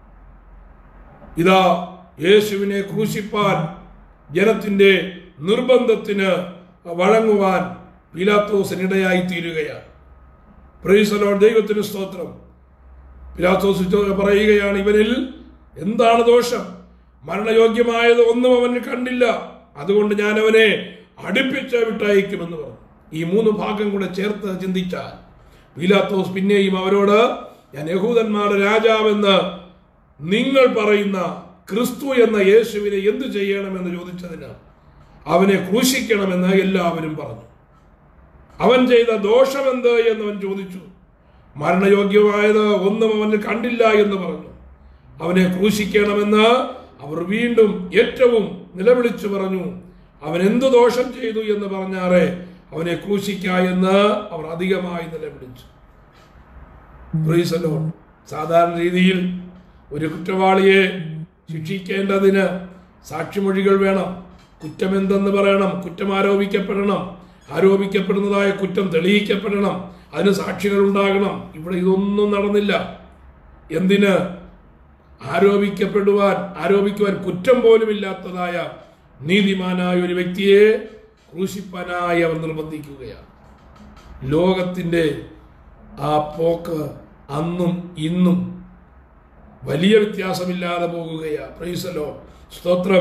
ഇതാ യേശുവിനെ ക്രൂശിപ്പാൻ ജനത്തിന്റെ നിർബന്ധത്തിന് വഴങ്ങുവാൻ പിലാത്തോസിനിടയായി തീരുകയാണ് പ്രൈസലോ ദൈവത്തിന് സ്തോത്രം പിലാത്തോസ് ചോ- പറയുകയാണ് ഇവനിൽ എന്താണ് ദോഷം മരണയോഗ്യമായത് ഒന്നും അവന് കണ്ടില്ല അതുകൊണ്ട് ഞാൻ അവനെ അടുപ്പിച്ച് വിട്ടയക്കുമെന്ന് പറഞ്ഞു ഈ മൂന്ന് ഭാഗം കൂടെ ചേർത്ത് ചിന്തിച്ചാൽ പീലാത്തോസ് പിന്നെയും അവരോട് ഞാൻ യഹൂദന്മാരുടെ രാജാവെന്ന് നിങ്ങൾ പറയുന്ന ക്രിസ്തു എന്ന യേശുവിനെ എന്തു ചെയ്യണമെന്ന് ചോദിച്ചതിന് അവനെ ക്രൂശിക്കണമെന്ന് എല്ലാവരും പറഞ്ഞു അവൻ ചെയ്ത ദോഷമെന്ത് എന്നവൻ ചോദിച്ചു മരണയോഗ്യമായത് ഒന്നും അവന് കണ്ടില്ല എന്ന് പറഞ്ഞു അവനെ ക്രൂശിക്കണമെന്ന് അവർ വീണ്ടും ഏറ്റവും നിലവിളിച്ചു പറഞ്ഞു അവൻ എന്തു ദോഷം ചെയ്തു എന്ന് പറഞ്ഞാറെ അവനെ ക്രൂശിക്ക എന്ന് അവർ അധികമായി നിലവിളിച്ചു Praise the Lord. സാധാരണ രീതിയിൽ ഒരു കുറ്റവാളിയെ ശിക്ഷിക്കേണ്ടതിന് സാക്ഷിമൊഴികൾ വേണം കുറ്റമെന്തെന്ന് പറയണം കുറ്റം ആരോപിക്കപ്പെടണം ആരോപിക്കപ്പെടുന്നതായ കുറ്റം തെളിയിക്കപ്പെടണം അതിന് സാക്ഷികൾ ഉണ്ടാകണം ഇവിടെ ഇതൊന്നും നടന്നില്ല എന്തിന് ആരോപിക്കപ്പെടുവാൻ ആരോപിക്കുവാൻ കുറ്റം പോലുമില്ലാത്തതായ നീതിമാനായ ഒരു വ്യക്തിയെ ക്രൂശിപ്പാനായി അവർ നിർബന്ധിക്കുകയാണ് ലോകത്തിൻ്റെ ആ പോക്ക് അന്നും ഇന്നും വലിയ വ്യത്യാസമില്ലാതെ പോകുകയാണ് പ്രൈസലോ സ്തോത്രം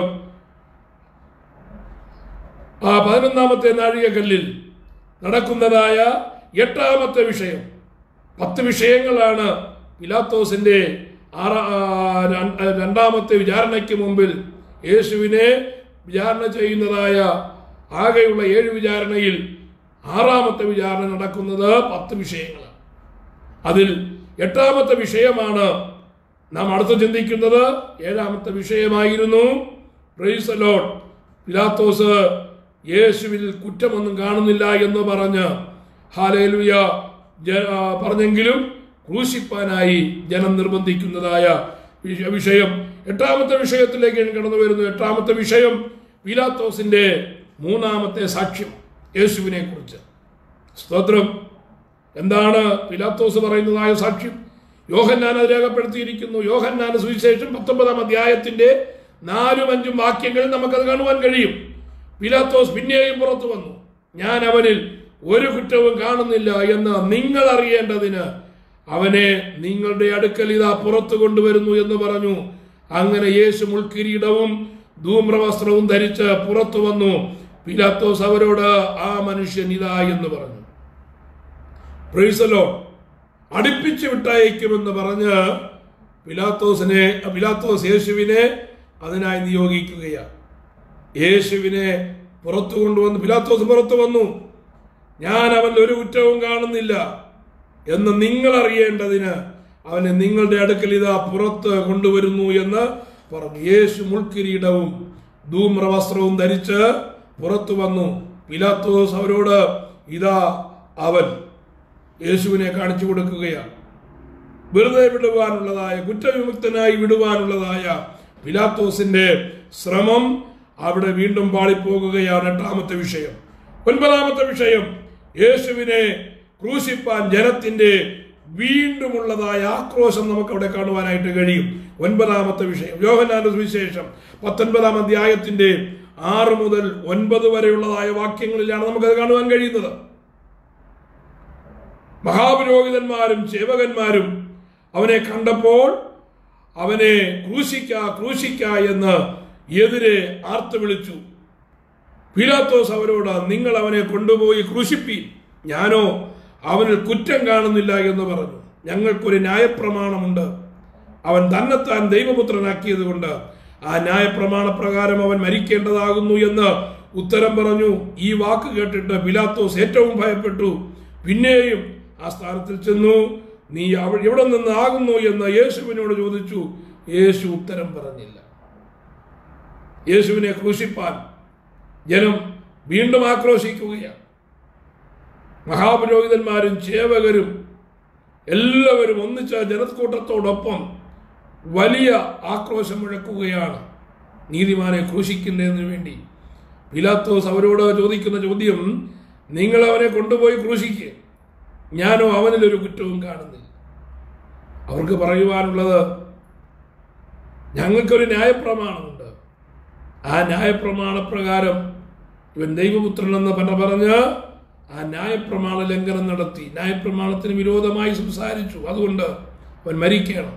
ആ പതിനൊന്നാമത്തെ നാഴികക്കല്ലിൽ നടക്കുന്നതായ എട്ടാമത്തെ വിഷയം പത്ത് വിഷയങ്ങളാണ് പിലാത്തോസിന്റെ ആറാ ആ, രണ്ട്- രണ്ടാമത്തെ വിചാരണയ്ക്ക് മുമ്പിൽ യേശുവിനെ വിചാരണ ചെയ്യുന്നതായ ആകെയുള്ള ഏഴ് വിചാരണയിൽ ആറാമത്തെ വിചാരണ നടക്കുന്നത് പത്ത് വിഷയങ്ങളാണ് അതിൽ എട്ടാമത്തെ വിഷയമാണ് നാം അടുത്ത് ചിന്തിക്കുന്നത് ഏഴാമത്തെ വിഷയമായിരുന്നു പ്രൈസ് the Lord. പിലാത്തോസ് യേശുവിൽ കുറ്റമൊന്നും കാണുന്നില്ല എന്ന് പറഞ്ഞ് ഹാലേലുയ ജ- ആ, പറഞ്ഞെങ്കിലും ക്രൂശിപ്പാനായി ജനം നിർബന്ധിക്കുന്നതായ വിഷ- വിഷയം എട്ടാമത്തെ വിഷയത്തിലേക്ക് ഞാൻ കടന്നു വരുന്നു എട്ടാമത്തെ വിഷയം പിലാത്തോസിന്റെ മൂന്നാമത്തെ സാക്ഷ്യം യേശുവിനെ കുറിച്ച് സ്തോത്രം എന്താണ് പിലാത്തോസ് പറയുന്നതായ സാക്ഷ്യം യോഹന്നാൻ അത് രേഖപ്പെടുത്തിയിരിക്കുന്നു യോഹന്നാൻ സുവിശേഷം പത്തൊമ്പതാം അധ്യായത്തിന്റെ നാലും അഞ്ചും വാക്യങ്ങൾ നമുക്കത് കാണുവാൻ കഴിയും പിലാത്തോസ് പിന്നെയും പുറത്തു വന്നു ഞാൻ അവനിൽ ഒരു കുറ്റവും കാണുന്നില്ല എന്ന് നിങ്ങൾ അറിയേണ്ടതിന് അവനെ നിങ്ങളുടെ അടുക്കൽ ഇതാ പുറത്തു കൊണ്ടുവരുന്നു എന്ന് പറഞ്ഞു അങ്ങനെ യേശു മുൾക്കിരീടവും ധൂമ്രവസ്ത്രവും ധരിച്ച് പുറത്തു വന്നു പിലാത്തോസ് അവരോട് ആ മനുഷ്യൻ ഇതാ എന്ന് പറഞ്ഞു പ്രൈസലോ അടുപ്പിച്ച് വിട്ടയക്കുമെന്ന് പറഞ്ഞ് പിലാത്തോസിനെ പിലാത്തോസ് യേശുവിനെ അതിനായി നിയോഗിക്കുകയാണ് യേശുവിനെ പുറത്തു കൊണ്ടുവന്ന് പിലാത്തോസ് പുറത്തു വന്നു ഞാൻ അവനിൽ ഒരു കുറ്റവും കാണുന്നില്ല എന്ന് നിങ്ങൾ അറിയേണ്ടതിന് അവനെ നിങ്ങളുടെ അടുക്കൽ ഇതാ പുറത്ത് കൊണ്ടുവരുന്നു എന്ന് പറഞ്ഞു യേശു മുൾക്കിരീടവും ധൂമ്രവസ്ത്രവും ധരിച്ച് പുറത്തു വന്നു പിലാത്തോസ് അവരോട് ഇതാ അവൻ യേശുവിനെ കാണിച്ചു കൊടുക്കുകയാണ് വെറുതെ വിടുവാനുള്ളതായ കുറ്റവിമുക്തനായി വിടുവാനുള്ളതായ പിലാത്തോസിന്റെ ശ്രമം അവിടെ വീണ്ടും പാളിപ്പോകുകയാണ് എട്ടാമത്തെ വിഷയം ഒൻപതാമത്തെ വിഷയം യേശുവിനെ ക്രൂശിപ്പാൻ ജനത്തിന്റെ വീണ്ടുമുള്ളതായ ആക്രോശം നമുക്ക് അവിടെ കാണുവാനായിട്ട് കഴിയും ഒൻപതാമത്തെ വിഷയം യോഹനാന്റെ സുവിശേഷം പത്തൊൻപതാം അധ്യായത്തിന്റെ ആറ് മുതൽ ഒൻപത് വരെയുള്ളതായ വാക്യങ്ങളിലാണ് നമുക്കത് കാണുവാൻ കഴിയുന്നത് മഹാപുരോഹിതന്മാരും സേവകന്മാരും അവനെ കണ്ടപ്പോൾ അവനെ ക്രൂശിക്ക ക്രൂശിക്ക എന്ന് എതിരെ ആർത്തു വിളിച്ചു പീലാത്തോസ് അവരോട് നിങ്ങൾ അവനെ കൊണ്ടുപോയി ക്രൂശിപ്പീൻ ഞാനോ അവനിൽ കുറ്റം കാണുന്നില്ല എന്ന് പറഞ്ഞു ഞങ്ങൾക്കൊരു ന്യായപ്രമാണമുണ്ട് അവൻ തന്നെത്താൻ ദൈവപുത്രനാക്കിയത് കൊണ്ട് ആ ന്യായപ്രമാണ പ്രകാരം അവൻ മരിക്കേണ്ടതാകുന്നു എന്ന് ഉത്തരം പറഞ്ഞു ഈ വാക്ക് കേട്ടിട്ട് പിലാത്തോസ് ഏറ്റവും ഭയപ്പെട്ടു പിന്നെയും ആ സ്ഥാനത്തിൽ ചെന്നു നീ അവ എവിടെ നിന്ന് ആകുന്നു എന്ന് യേശുവിനോട് ചോദിച്ചു യേശു ഉത്തരം പറഞ്ഞില്ല യേശുവിനെ ക്രൂശിപ്പാൻ ജനം വീണ്ടും ആക്രോശിക്കുകയാണ് മഹാപുരോഹിതന്മാരും ചേവകരും എല്ലാവരും ഒന്നിച്ച ജനക്കൂട്ടത്തോടൊപ്പം വലിയ ആക്രോശം മുഴക്കുകയാണ് നീതിമാനെ ക്രൂശിക്കുന്നതിന് വേണ്ടി പിലാത്തോസ് അവരോട് ചോദിക്കുന്ന ചോദ്യം നിങ്ങൾ അവനെ കൊണ്ടുപോയി ക്രൂശിക്കുക ഞാനോ അവനിലൊരു കുറ്റവും കാണുന്നില്ല അവർക്ക് പറയുവാനുള്ളത് ഞങ്ങൾക്കൊരു ന്യായപ്രമാണമുണ്ട് ആ ന്യായപ്രമാണ പ്രകാരം ഇവൻ ദൈവപുത്രൻ എന്ന് പറഞ്ഞ പറഞ്ഞ് ആ ന്യായപ്രമാണ ലംഘനം നടത്തി ന്യായപ്രമാണത്തിന് വിരോധമായി സംസാരിച്ചു അതുകൊണ്ട് അവൻ മരിക്കണം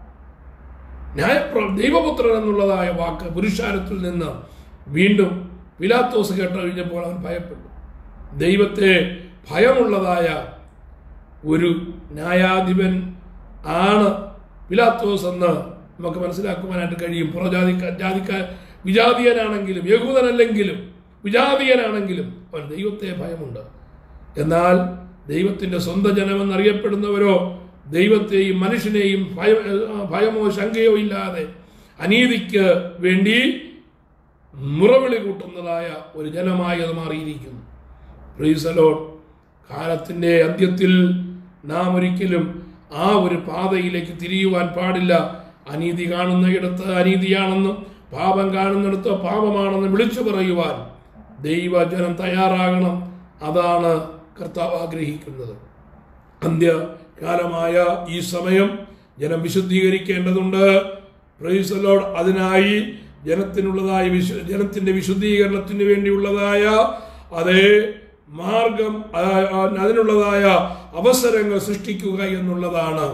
ന്യായപ്ര ദൈവപുത്രൻ എന്നുള്ളതായ വാക്ക് പുരുഷാരത്തിൽ നിന്ന് വീണ്ടും പിലാത്തോസ് കേട്ട് കഴിഞ്ഞപ്പോൾ അവൻ ഭയപ്പെട്ടു ദൈവത്തെ ഭയമുള്ളതായ ഒരു ന്യായാധിപൻ ആണ് പിലാത്തോസ് എന്ന് നമുക്ക് മനസ്സിലാക്കുവാനായിട്ട് കഴിയും പുറജാതിക്ക ജാതിക്ക വിജാതീയനാണെങ്കിലും യഹൂദനല്ലെങ്കിലും വിജാതീയനാണെങ്കിലും അവൻ ദൈവത്തെ ഭയമുണ്ട് എന്നാൽ ദൈവത്തിന്റെ സ്വന്തം ജനമെന്നറിയപ്പെടുന്നവരോ ദൈവത്തെയും മനുഷ്യനെയും ഭയ ഭയമോ ശങ്കയോ ഇല്ലാതെ അനീതിക്ക് വേണ്ടി മുറവിളി കൂട്ടുന്നതായ ഒരു ജനമായി അത് മാറിയിരിക്കുന്നു പ്രീസലോ കാലത്തിന്റെ അന്ത്യത്തിൽ നാം ഒരിക്കലും ആ ഒരു പാതയിലേക്ക് തിരിയുവാൻ പാടില്ല അനീതി കാണുന്നയിടത്ത് അനീതിയാണെന്നും പാപം കാണുന്നിടത്ത് പാപമാണെന്ന് വിളിച്ചു പറയുവാൻ ദൈവജനം തയ്യാറാകണം അതാണ് കർത്താവ് ആഗ്രഹിക്കുന്നത് അന്ത്യകാലമായ ഈ സമയം ജനം വിശുദ്ധീകരിക്കേണ്ടതുണ്ട് പ്രൈസലോഡ് അതിനായി ജനത്തിനുള്ളതായ വിശു ജനത്തിന്റെ വിശുദ്ധീകരണത്തിന് വേണ്ടിയുള്ളതായ അതേ മാർഗം ആ, ആ, അതിനുള്ളതായ അവസരങ്ങൾ സൃഷ്ടിക്കുക എന്നുള്ളതാണ്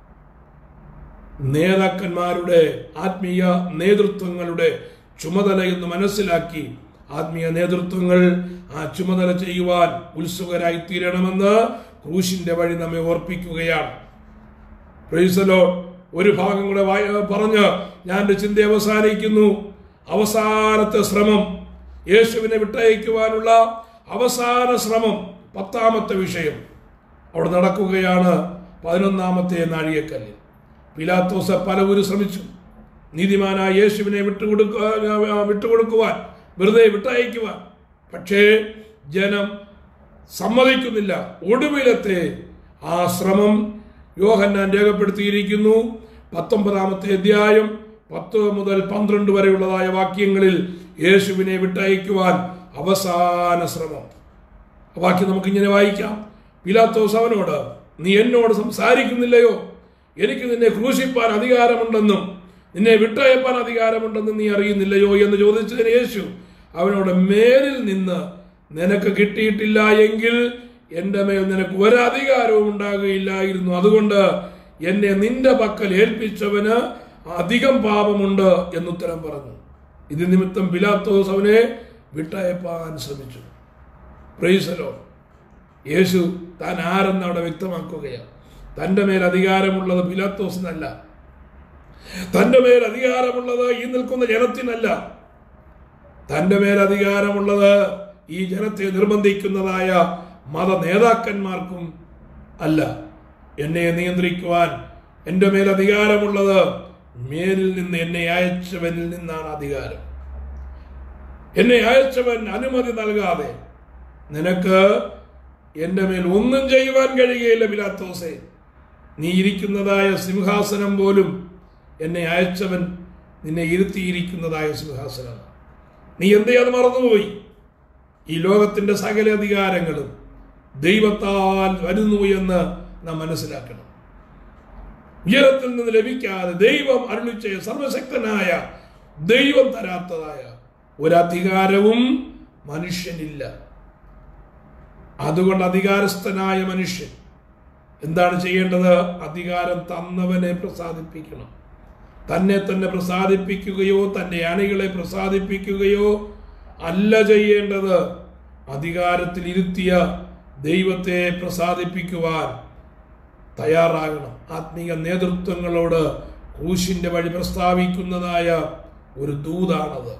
നേതാക്കന്മാരുടെ ആത്മീയ നേതൃത്വങ്ങളുടെ ചുമതല എന്ന് മനസ്സിലാക്കി ആത്മീയ നേതൃത്വങ്ങൾ ആ ചുമതല ചെയ്യുവാൻ ഉത്സുകരായി തീരണമെന്ന് ക്രൂശിന്റെ വഴി നമ്മെ ഓർപ്പിക്കുകയാണ് പ്രൈസലോ ഒരു ഭാഗം കൂടെ വായ- പറഞ്ഞ് ഞാൻ എൻ്റെ ചിന്ത അവസാനിക്കുന്നു അവസാനത്തെ ശ്രമം യേശുവിനെ വിട്ടയക്കുവാനുള്ള അവസാന ശ്രമം പത്താമത്തെ വിഷയം അവിടെ നടക്കുകയാണ് പതിനൊന്നാമത്തെ നാഴികക്കല്ലിൽ പിലാത്തോസ് പലവരും ശ്രമിച്ചു നീതിമാനായ യേശുവിനെ വിട്ടുകൊടുക്കുക വിട്ടുകൊടുക്കുവാൻ വെറുതെ വിട്ടയക്കുവാൻ പക്ഷേ ജനം സമ്മതിക്കുന്നില്ല ഒടുവിലത്തെ ആ ശ്രമം യോഹന്നാൻ രേഖപ്പെടുത്തിയിരിക്കുന്നു പത്തൊമ്പതാമത്തെ അധ്യായം പത്ത് മുതൽ പന്ത്രണ്ട് വരെയുള്ളതായ വാക്യങ്ങളിൽ യേശുവിനെ വിട്ടയക്കുവാൻ അവസാന ശ്രമം ആ വാക്യം നമുക്ക് ഇങ്ങനെ വായിക്കാം പിലാത്തോസ് അവനോട് നീ എന്നോട് സംസാരിക്കുന്നില്ലയോ എനിക്ക് നിന്നെ ക്രൂശിപ്പാൻ അധികാരമുണ്ടെന്നും നിന്നെ വിട്ടയപ്പാൻ അധികാരമുണ്ടെന്നും നീ അറിയുന്നില്ലയോ എന്ന് ചോദിച്ചതിന് യേശു അവനോട് മേലിൽ നിന്ന് നിനക്ക് കിട്ടിയിട്ടില്ല എങ്കിൽ എൻ്റെ മേൽ നിനക്ക് ഒരധികാരവും ഉണ്ടാകുകയില്ലായിരുന്നു അതുകൊണ്ട് എന്നെ നിന്റെ പക്കൽ ഏൽപ്പിച്ചവന് അധികം പാപമുണ്ട് എന്നുത്തരം പറഞ്ഞു ഇത് നിമിത്തം പിലാത്തോസ് അവനെ വിട്ടയപ്പാൻ ശ്രമിച്ചു പ്രൈസലോ യേശു താൻ ആരെന്ന് അവിടെ വ്യക്തമാക്കുകയാണ് തന്റെ മേൽ അധികാരമുള്ളത് പിലാത്തോസിനല്ല തന്റെ മേൽ അധികാരമുള്ളത് ഈ നിൽക്കുന്ന ജനത്തിനല്ല തന്റെ മേൽ അധികാരമുള്ളത് ഈ ജനത്തെ നിർബന്ധിക്കുന്നതായ മത നേതാക്കന്മാർക്കും അല്ല എന്നെ നിയന്ത്രിക്കുവാൻ എൻ്റെ മേൽ അധികാരമുള്ളത് മേലിൽ നിന്ന് എന്നെ അയച്ചവനിൽ നിന്നാണ് അധികാരം എന്നെ അയച്ചവൻ അനുമതി നൽകാതെ നിനക്ക് എൻ്റെ മേൽ ഒന്നും ചെയ്യുവാൻ കഴിയുകയില്ല പിലാത്തോസേ നീ ഇരിക്കുന്നതായ സിംഹാസനം പോലും എന്നെ അയച്ചവൻ നിന്നെ ഇരുത്തിയിരിക്കുന്നതായ സിംഹാസനം നീ എന്തേ അത് മറന്നുപോയി ഈ ലോകത്തിന്റെ സകല അധികാരങ്ങളും ദൈവത്താൽ വരുന്നു എന്ന് നാം മനസ്സിലാക്കണം ഉയരത്തിൽ നിന്ന് ലഭിക്കാതെ ദൈവം അരുളിച്ച സർവശക്തനായ ദൈവം തരാത്തതായ ഒരധികാരവും മനുഷ്യനില്ല അതുകൊണ്ട് അധികാരസ്ഥനായ മനുഷ്യൻ എന്താണ് ചെയ്യേണ്ടത് അധികാരം തന്നവനെ പ്രസാദിപ്പിക്കണം തന്നെ തന്നെ പ്രസാദിപ്പിക്കുകയോ തന്റെ അണികളെ പ്രസാദിപ്പിക്കുകയോ അല്ല ചെയ്യേണ്ടത് അധികാരത്തിൽ ഇരുത്തിയ ദൈവത്തെ പ്രസാദിപ്പിക്കുവാൻ തയ്യാറാകണം ആത്മീയ നേതൃത്വങ്ങളോട് ക്രൂശിന്റെ വഴി പ്രസ്താവിക്കുന്നതായ ഒരു ദൂതാണത്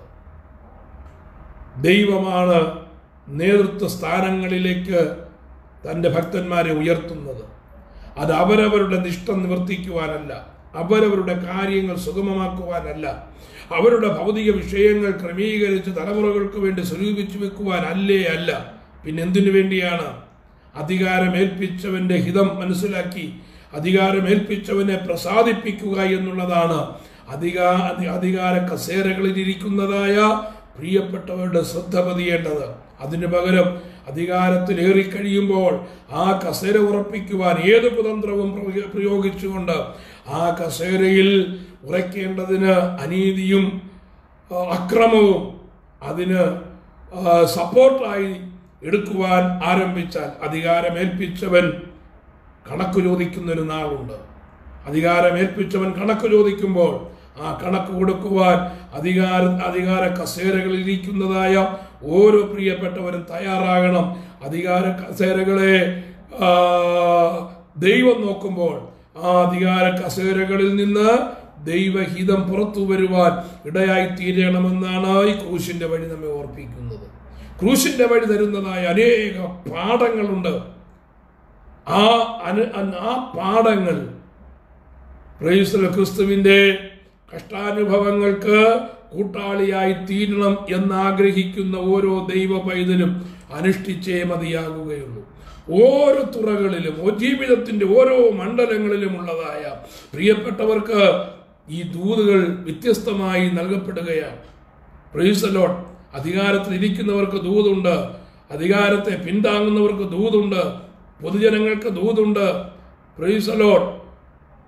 ദൈവമാണ് നേതൃത്വ സ്ഥാനങ്ങളിലേക്ക് തൻ്റെ ഭക്തന്മാരെ ഉയർത്തുന്നത് അത് അവരവരുടെ നിഷ്ഠം നിവർത്തിക്കുവാനല്ല അവരവരുടെ കാര്യങ്ങൾ സുഗമമാക്കുവാനല്ല അവരുടെ ഭൗതിക വിഷയങ്ങൾ ക്രമീകരിച്ച് തലമുറകൾക്ക് വേണ്ടി സ്വരൂപിച്ചു വെക്കുവാൻ അല്ലേ അല്ല പിന്നെ എന്തിനു വേണ്ടിയാണ് അധികാരമേൽപ്പിച്ചവന്റെ ഹിതം മനസ്സിലാക്കി അധികാരമേൽപ്പിച്ചവനെ പ്രസാദിപ്പിക്കുക എന്നുള്ളതാണ് അധികാ അധി- അധികാര കസേരകളിൽ ഇരിക്കുന്നതായ പ്രിയപ്പെട്ടവരുടെ ശ്രദ്ധ പതിയേണ്ടത് അതിനു പകരം അധികാരത്തിൽ ഏറിക്കഴിയുമ്പോൾ ആ കസേര ഉറപ്പിക്കുവാൻ ഏത് കുതന്ത്രവും പ്രയോ- പ്രയോഗിച്ചുകൊണ്ട് ആ കസേരയിൽ ഉറയ്ക്കേണ്ടതിന് അനീതിയും ആ, അക്രമവും അതിന് ആ, സപ്പോർട്ടായി എടുക്കുവാൻ ആരംഭിച്ചാൽ അധികാരമേൽപ്പിച്ചവൻ കണക്ക് ചോദിക്കുന്ന ഒരു നാളുണ്ട് അധികാരമേൽപ്പിച്ചവൻ കണക്ക് ചോദിക്കുമ്പോൾ ആ കണക്ക് കൊടുക്കുവാൻ അധികാര അധികാര കസേരകളിൽ ഇരിക്കുന്നതായ ഓരോ പ്രിയപ്പെട്ടവരും തയ്യാറാകണം അധികാര കസേരകളെ ആ, ദൈവം നോക്കുമ്പോൾ ആ അധികാര കസേരകളിൽ നിന്ന് ദൈവഹിതം പുറത്തു വരുവാൻ ഇടയായി തീരണമെന്നാണ് ഈ ക്രൂശിന്റെ വഴി നമ്മെ ഓർപ്പിക്കുന്നത് ക്രൂശിന്റെ വഴി തരുന്നതായ അനേക പാഠങ്ങളുണ്ട് ആ അനു അൻ- ആ പാഠങ്ങൾ പ്രൈസ്തല ക്രിസ്തുവിന്റെ കഷ്ടാനുഭവങ്ങൾക്ക് കൂട്ടാളിയായി തീരണം എന്നാഗ്രഹിക്കുന്ന ഓരോ ദൈവ പൈതലും അനുഷ്ഠിച്ചേ മതിയാകുകയുള്ളൂ ഓരോ തുറകളിലും ഓ ജീവിതത്തിന്റെ ഓരോ മണ്ഡലങ്ങളിലും ഉള്ളതായ പ്രിയപ്പെട്ടവർക്ക് ഈ ദൂതുകൾ വ്യത്യസ്തമായി നൽകപ്പെടുകയാണ് പ്രൈസലോട്ട് അധികാരത്തിൽ ഇരിക്കുന്നവർക്ക് ദൂതുണ്ട് അധികാരത്തെ പിന്താങ്ങുന്നവർക്ക് ദൂതുണ്ട് പൊതുജനങ്ങൾക്ക് ദൂതുണ്ട് പ്രൈസലോട്ട്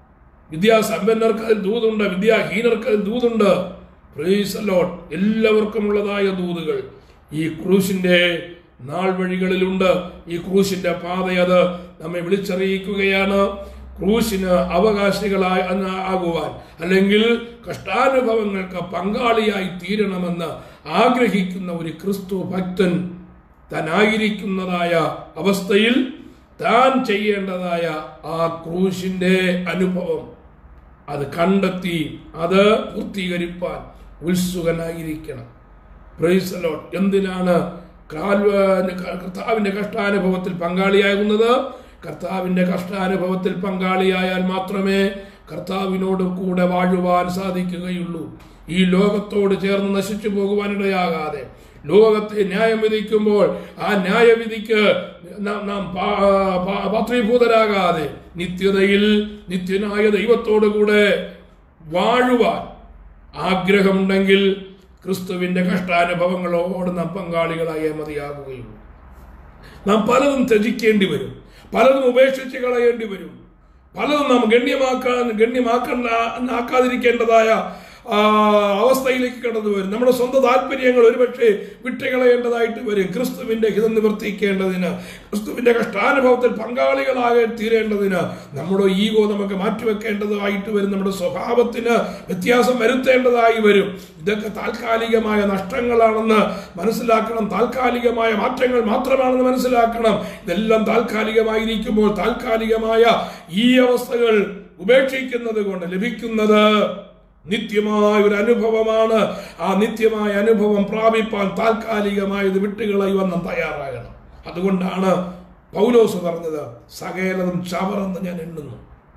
വിദ്യാസമ്പന്നർക്ക് അതിൽ ദൂതുണ്ട് വിദ്യാഹീനർക്ക് അതിൽ ദൂതുണ്ട് പ്രൈസ് ലോട്ട് എല്ലാവർക്കും ഉള്ളതായ ദൂതുകൾ ഈ ക്രൂശിന്റെ നാൾ വഴികളിലുണ്ട് ഈ ക്രൂശിന്റെ പാത അത് നമ്മെ വിളിച്ചറിയിക്കുകയാണ് ക്രൂശിന് അവകാശികളായി അന്ന് ആകുവാൻ അല്ലെങ്കിൽ കഷ്ടാനുഭവങ്ങൾക്ക് പങ്കാളിയായി തീരണമെന്ന് ആഗ്രഹിക്കുന്ന ഒരു ക്രിസ്തു ഭക്തൻ താനായിരിക്കുന്നതായ അവസ്ഥയിൽ താൻ ചെയ്യേണ്ടതായ ആ ക്രൂശിന്റെ അനുഭവം അത് കണ്ടെത്തി അത് പൂർത്തീകരിപ്പാൻ ഉത്സുകനായിരിക്കണം പ്രൈസ് ലോട്ട് എന്തിനാണ് കാൽവ- കർത്താവിന്റെ കഷ്ടാനുഭവത്തിൽ പങ്കാളിയാകുന്നത് കർത്താവിന്റെ കഷ്ടാനുഭവത്തിൽ പങ്കാളിയായാൽ മാത്രമേ കർത്താവിനോട് കൂടെ വാഴുവാൻ സാധിക്കുകയുള്ളൂ ഈ ലോകത്തോട് ചേർന്ന് നശിച്ചു പോകുവാനിടയാകാതെ ലോകത്തെ ന്യായം വിധിക്കുമ്പോൾ ആ ന്യായവിധിക്ക് നാം നാം പാ- പാ- പാത്രീഭൂതരാകാതെ നിത്യതയിൽ നിത്യനായ ദൈവത്തോടു കൂടെ വാഴുവാൻ ആഗ്രഹമുണ്ടെങ്കിൽ ക്രിസ്തുവിന്റെ കഷ്ടാനുഭവങ്ങളോട് നാം പങ്കാളികളായേ മതിയാകുകയുള്ളൂ നാം പലതും ത്യജിക്കേണ്ടി വരും പലതും ഉപേക്ഷിച്ച് കളയേണ്ടി വരും പലതും നാം ഗണ്യമാക്കാൻ ഗണ്യമാക്കണ്ട ആക്കാതിരിക്കേണ്ടതായ ആ, അവസ്ഥയിലേക്ക് കടന്നു വരും നമ്മുടെ സ്വന്തം താല്പര്യങ്ങൾ ഒരുപക്ഷെ വിട്ടുകളയേണ്ടതായിട്ട് വരും ക്രിസ്തുവിന്റെ ഹിതം നിവർത്തിക്കേണ്ടതിന് ക്രിസ്തുവിന്റെ കഷ്ടാനുഭവത്തിൽ പങ്കാളികളാകെ തീരേണ്ടതിന് നമ്മുടെ ഈഗോ നമുക്ക് മാറ്റിവെക്കേണ്ടതായിട്ട് വരും നമ്മുടെ സ്വഭാവത്തിന് വ്യത്യാസം വരുത്തേണ്ടതായി വരും ഇതൊക്കെ താൽക്കാലികമായ നഷ്ടങ്ങളാണെന്ന് മനസ്സിലാക്കണം താൽക്കാലികമായ മാറ്റങ്ങൾ മാത്രമാണെന്ന് മനസ്സിലാക്കണം ഇതെല്ലാം താൽക്കാലികമായിരിക്കുമ്പോൾ താൽക്കാലികമായ ഈ അവസ്ഥകൾ ഉപേക്ഷിക്കുന്നത് കൊണ്ട് ലഭിക്കുന്നത് നിത്യമായ ഒരു അനുഭവമാണ് ആ നിത്യമായ അനുഭവം പ്രാപിപ്പാൻ താൽക്കാലികമായത് വിട്ടുകളയുവാൻ നാം തയ്യാറാകണം അതുകൊണ്ടാണ് പൗലോസ് പറഞ്ഞത് സകലതും ചവറെന്ന് ഞാൻ എണ്ണുന്നു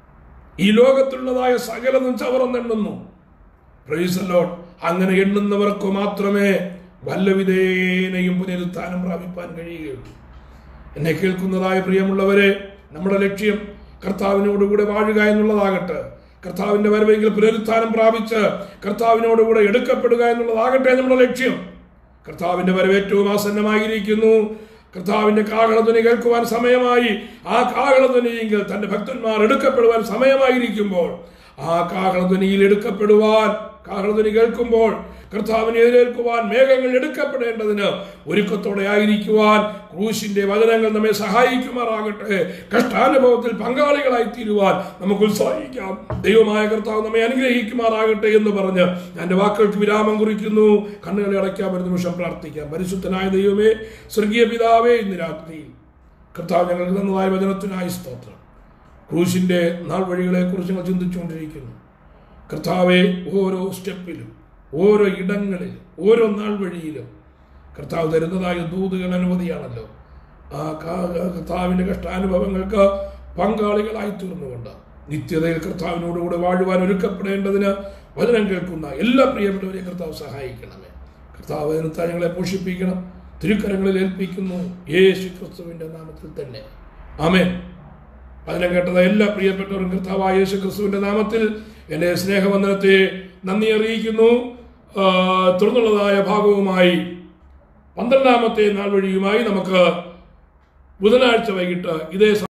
ഈ ലോകത്തുള്ളതായ സകലതും ചവറെന്നെണ്ണുന്നു പ്രൈസ് ലോഡ് അങ്ങനെ എണ്ണുന്നവർക്ക് മാത്രമേ വല്ലവിധേനയും പുനരുത്ഥാനം പ്രാപിപ്പാൻ കഴിയുകയുള്ളൂ എന്നെ കേൾക്കുന്നതായ പ്രിയമുള്ളവരെ നമ്മുടെ ലക്ഷ്യം കർത്താവിനോടുകൂടെ വാഴുക എന്നുള്ളതാകട്ടെ കർത്താവിന്റെ വരവെങ്കിൽ പുനരുത്ഥാനം പ്രാപിച്ച് കർത്താവിനോടുകൂടെ എടുക്കപ്പെടുക എന്നുള്ളതാകട്ടെ നമ്മുടെ ലക്ഷ്യം കർത്താവിന്റെ വരവ് ഏറ്റവും ആസന്നമായിരിക്കുന്നു കർത്താവിന്റെ കാഹളധ്വനി കേൾക്കുവാൻ സമയമായി ആ കാഹളധ്വനിയെങ്കിൽ തന്റെ ഭക്തന്മാർ എടുക്കപ്പെടുവാൻ സമയമായിരിക്കുമ്പോൾ ആ കാഹളധ്വനിയിൽ എടുക്കപ്പെടുവാൻ കാഹളധ്വനി കേൾക്കുമ്പോൾ കർത്താവിനെ എതിരേൽക്കുവാൻ മേഘങ്ങൾ എടുക്കപ്പെടേണ്ടതിന് ഒരുക്കത്തോടെ ആയിരിക്കുവാൻ ക്രൂശിന്റെ വചനങ്ങൾ നമ്മെ സഹായിക്കുമാറാകട്ടെ കഷ്ടാനുഭവത്തിൽ പങ്കാളികളായി തീരുവാൻ നമുക്ക് ഉത്സാഹിക്കാം ദൈവമായ കർത്താവ് നമ്മെ അനുഗ്രഹിക്കുമാറാകട്ടെ എന്ന് പറഞ്ഞ് ഞാൻ എൻ്റെ വാക്കുകൾക്ക് വിരാമം കുറിക്കുന്നു കണ്ണുകളെ അടയ്ക്കാൻ ഒരു നിമിഷം പ്രാർത്ഥിക്കാം പരിശുദ്ധനായ ദൈവമേ സ്വർഗീയ പിതാവേ ഇന്ന് രാത്രി കർത്താവ് ഞങ്ങൾക്ക് തന്നതായ വചനത്തിനായി സ്തോത്രം ക്രൂശിന്റെ നാൾ വഴികളെ കുറിച്ച് ഞങ്ങൾ ചിന്തിച്ചുകൊണ്ടിരിക്കുന്നു കർത്താവെ ഓരോ സ്റ്റെപ്പിലും ഓരോ ഇടങ്ങളിലും ഓരോ നാൾ വഴിയിലും കർത്താവ് തരുന്നതായ ദൂതുകൾ അനുമതിയാണല്ലോ ആ കാ- കർത്താവിന്റെ കഷ്ടാനുഭവങ്ങൾക്ക് പങ്കാളികളായി തീർന്നുകൊണ്ട് നിത്യതയിൽ കർത്താവിനോടുകൂടെ വാഴുവാൻ ഒരുക്കപ്പെടേണ്ടതിന് വചനം കേൾക്കുന്ന എല്ലാ പ്രിയപ്പെട്ടവരെയും കർത്താവ് സഹായിക്കണമേ കർത്താവ് വചനത്താൽ ഞങ്ങളെ പോഷിപ്പിക്കണം തിരുക്കരങ്ങളിൽ ഏൽപ്പിക്കുന്നു യേശു ക്രിസ്തുവിന്റെ നാമത്തിൽ തന്നെ ആമേൻ അതിനെ കേട്ടത് എല്ലാ പ്രിയപ്പെട്ടവരും കർത്താവായ യേശു ക്രിസ്തുവിന്റെ നാമത്തിൽ എൻ്റെ സ്നേഹവന്ദനത്തെ നന്ദി അറിയിക്കുന്നു ആ, തുടർന്നുള്ളതായ ഭാഗവുമായി പന്ത്രണ്ടാമത്തെ നാൾ വഴിയുമായി നമുക്ക് ബുധനാഴ്ച വൈകിട്ട് ഇതേ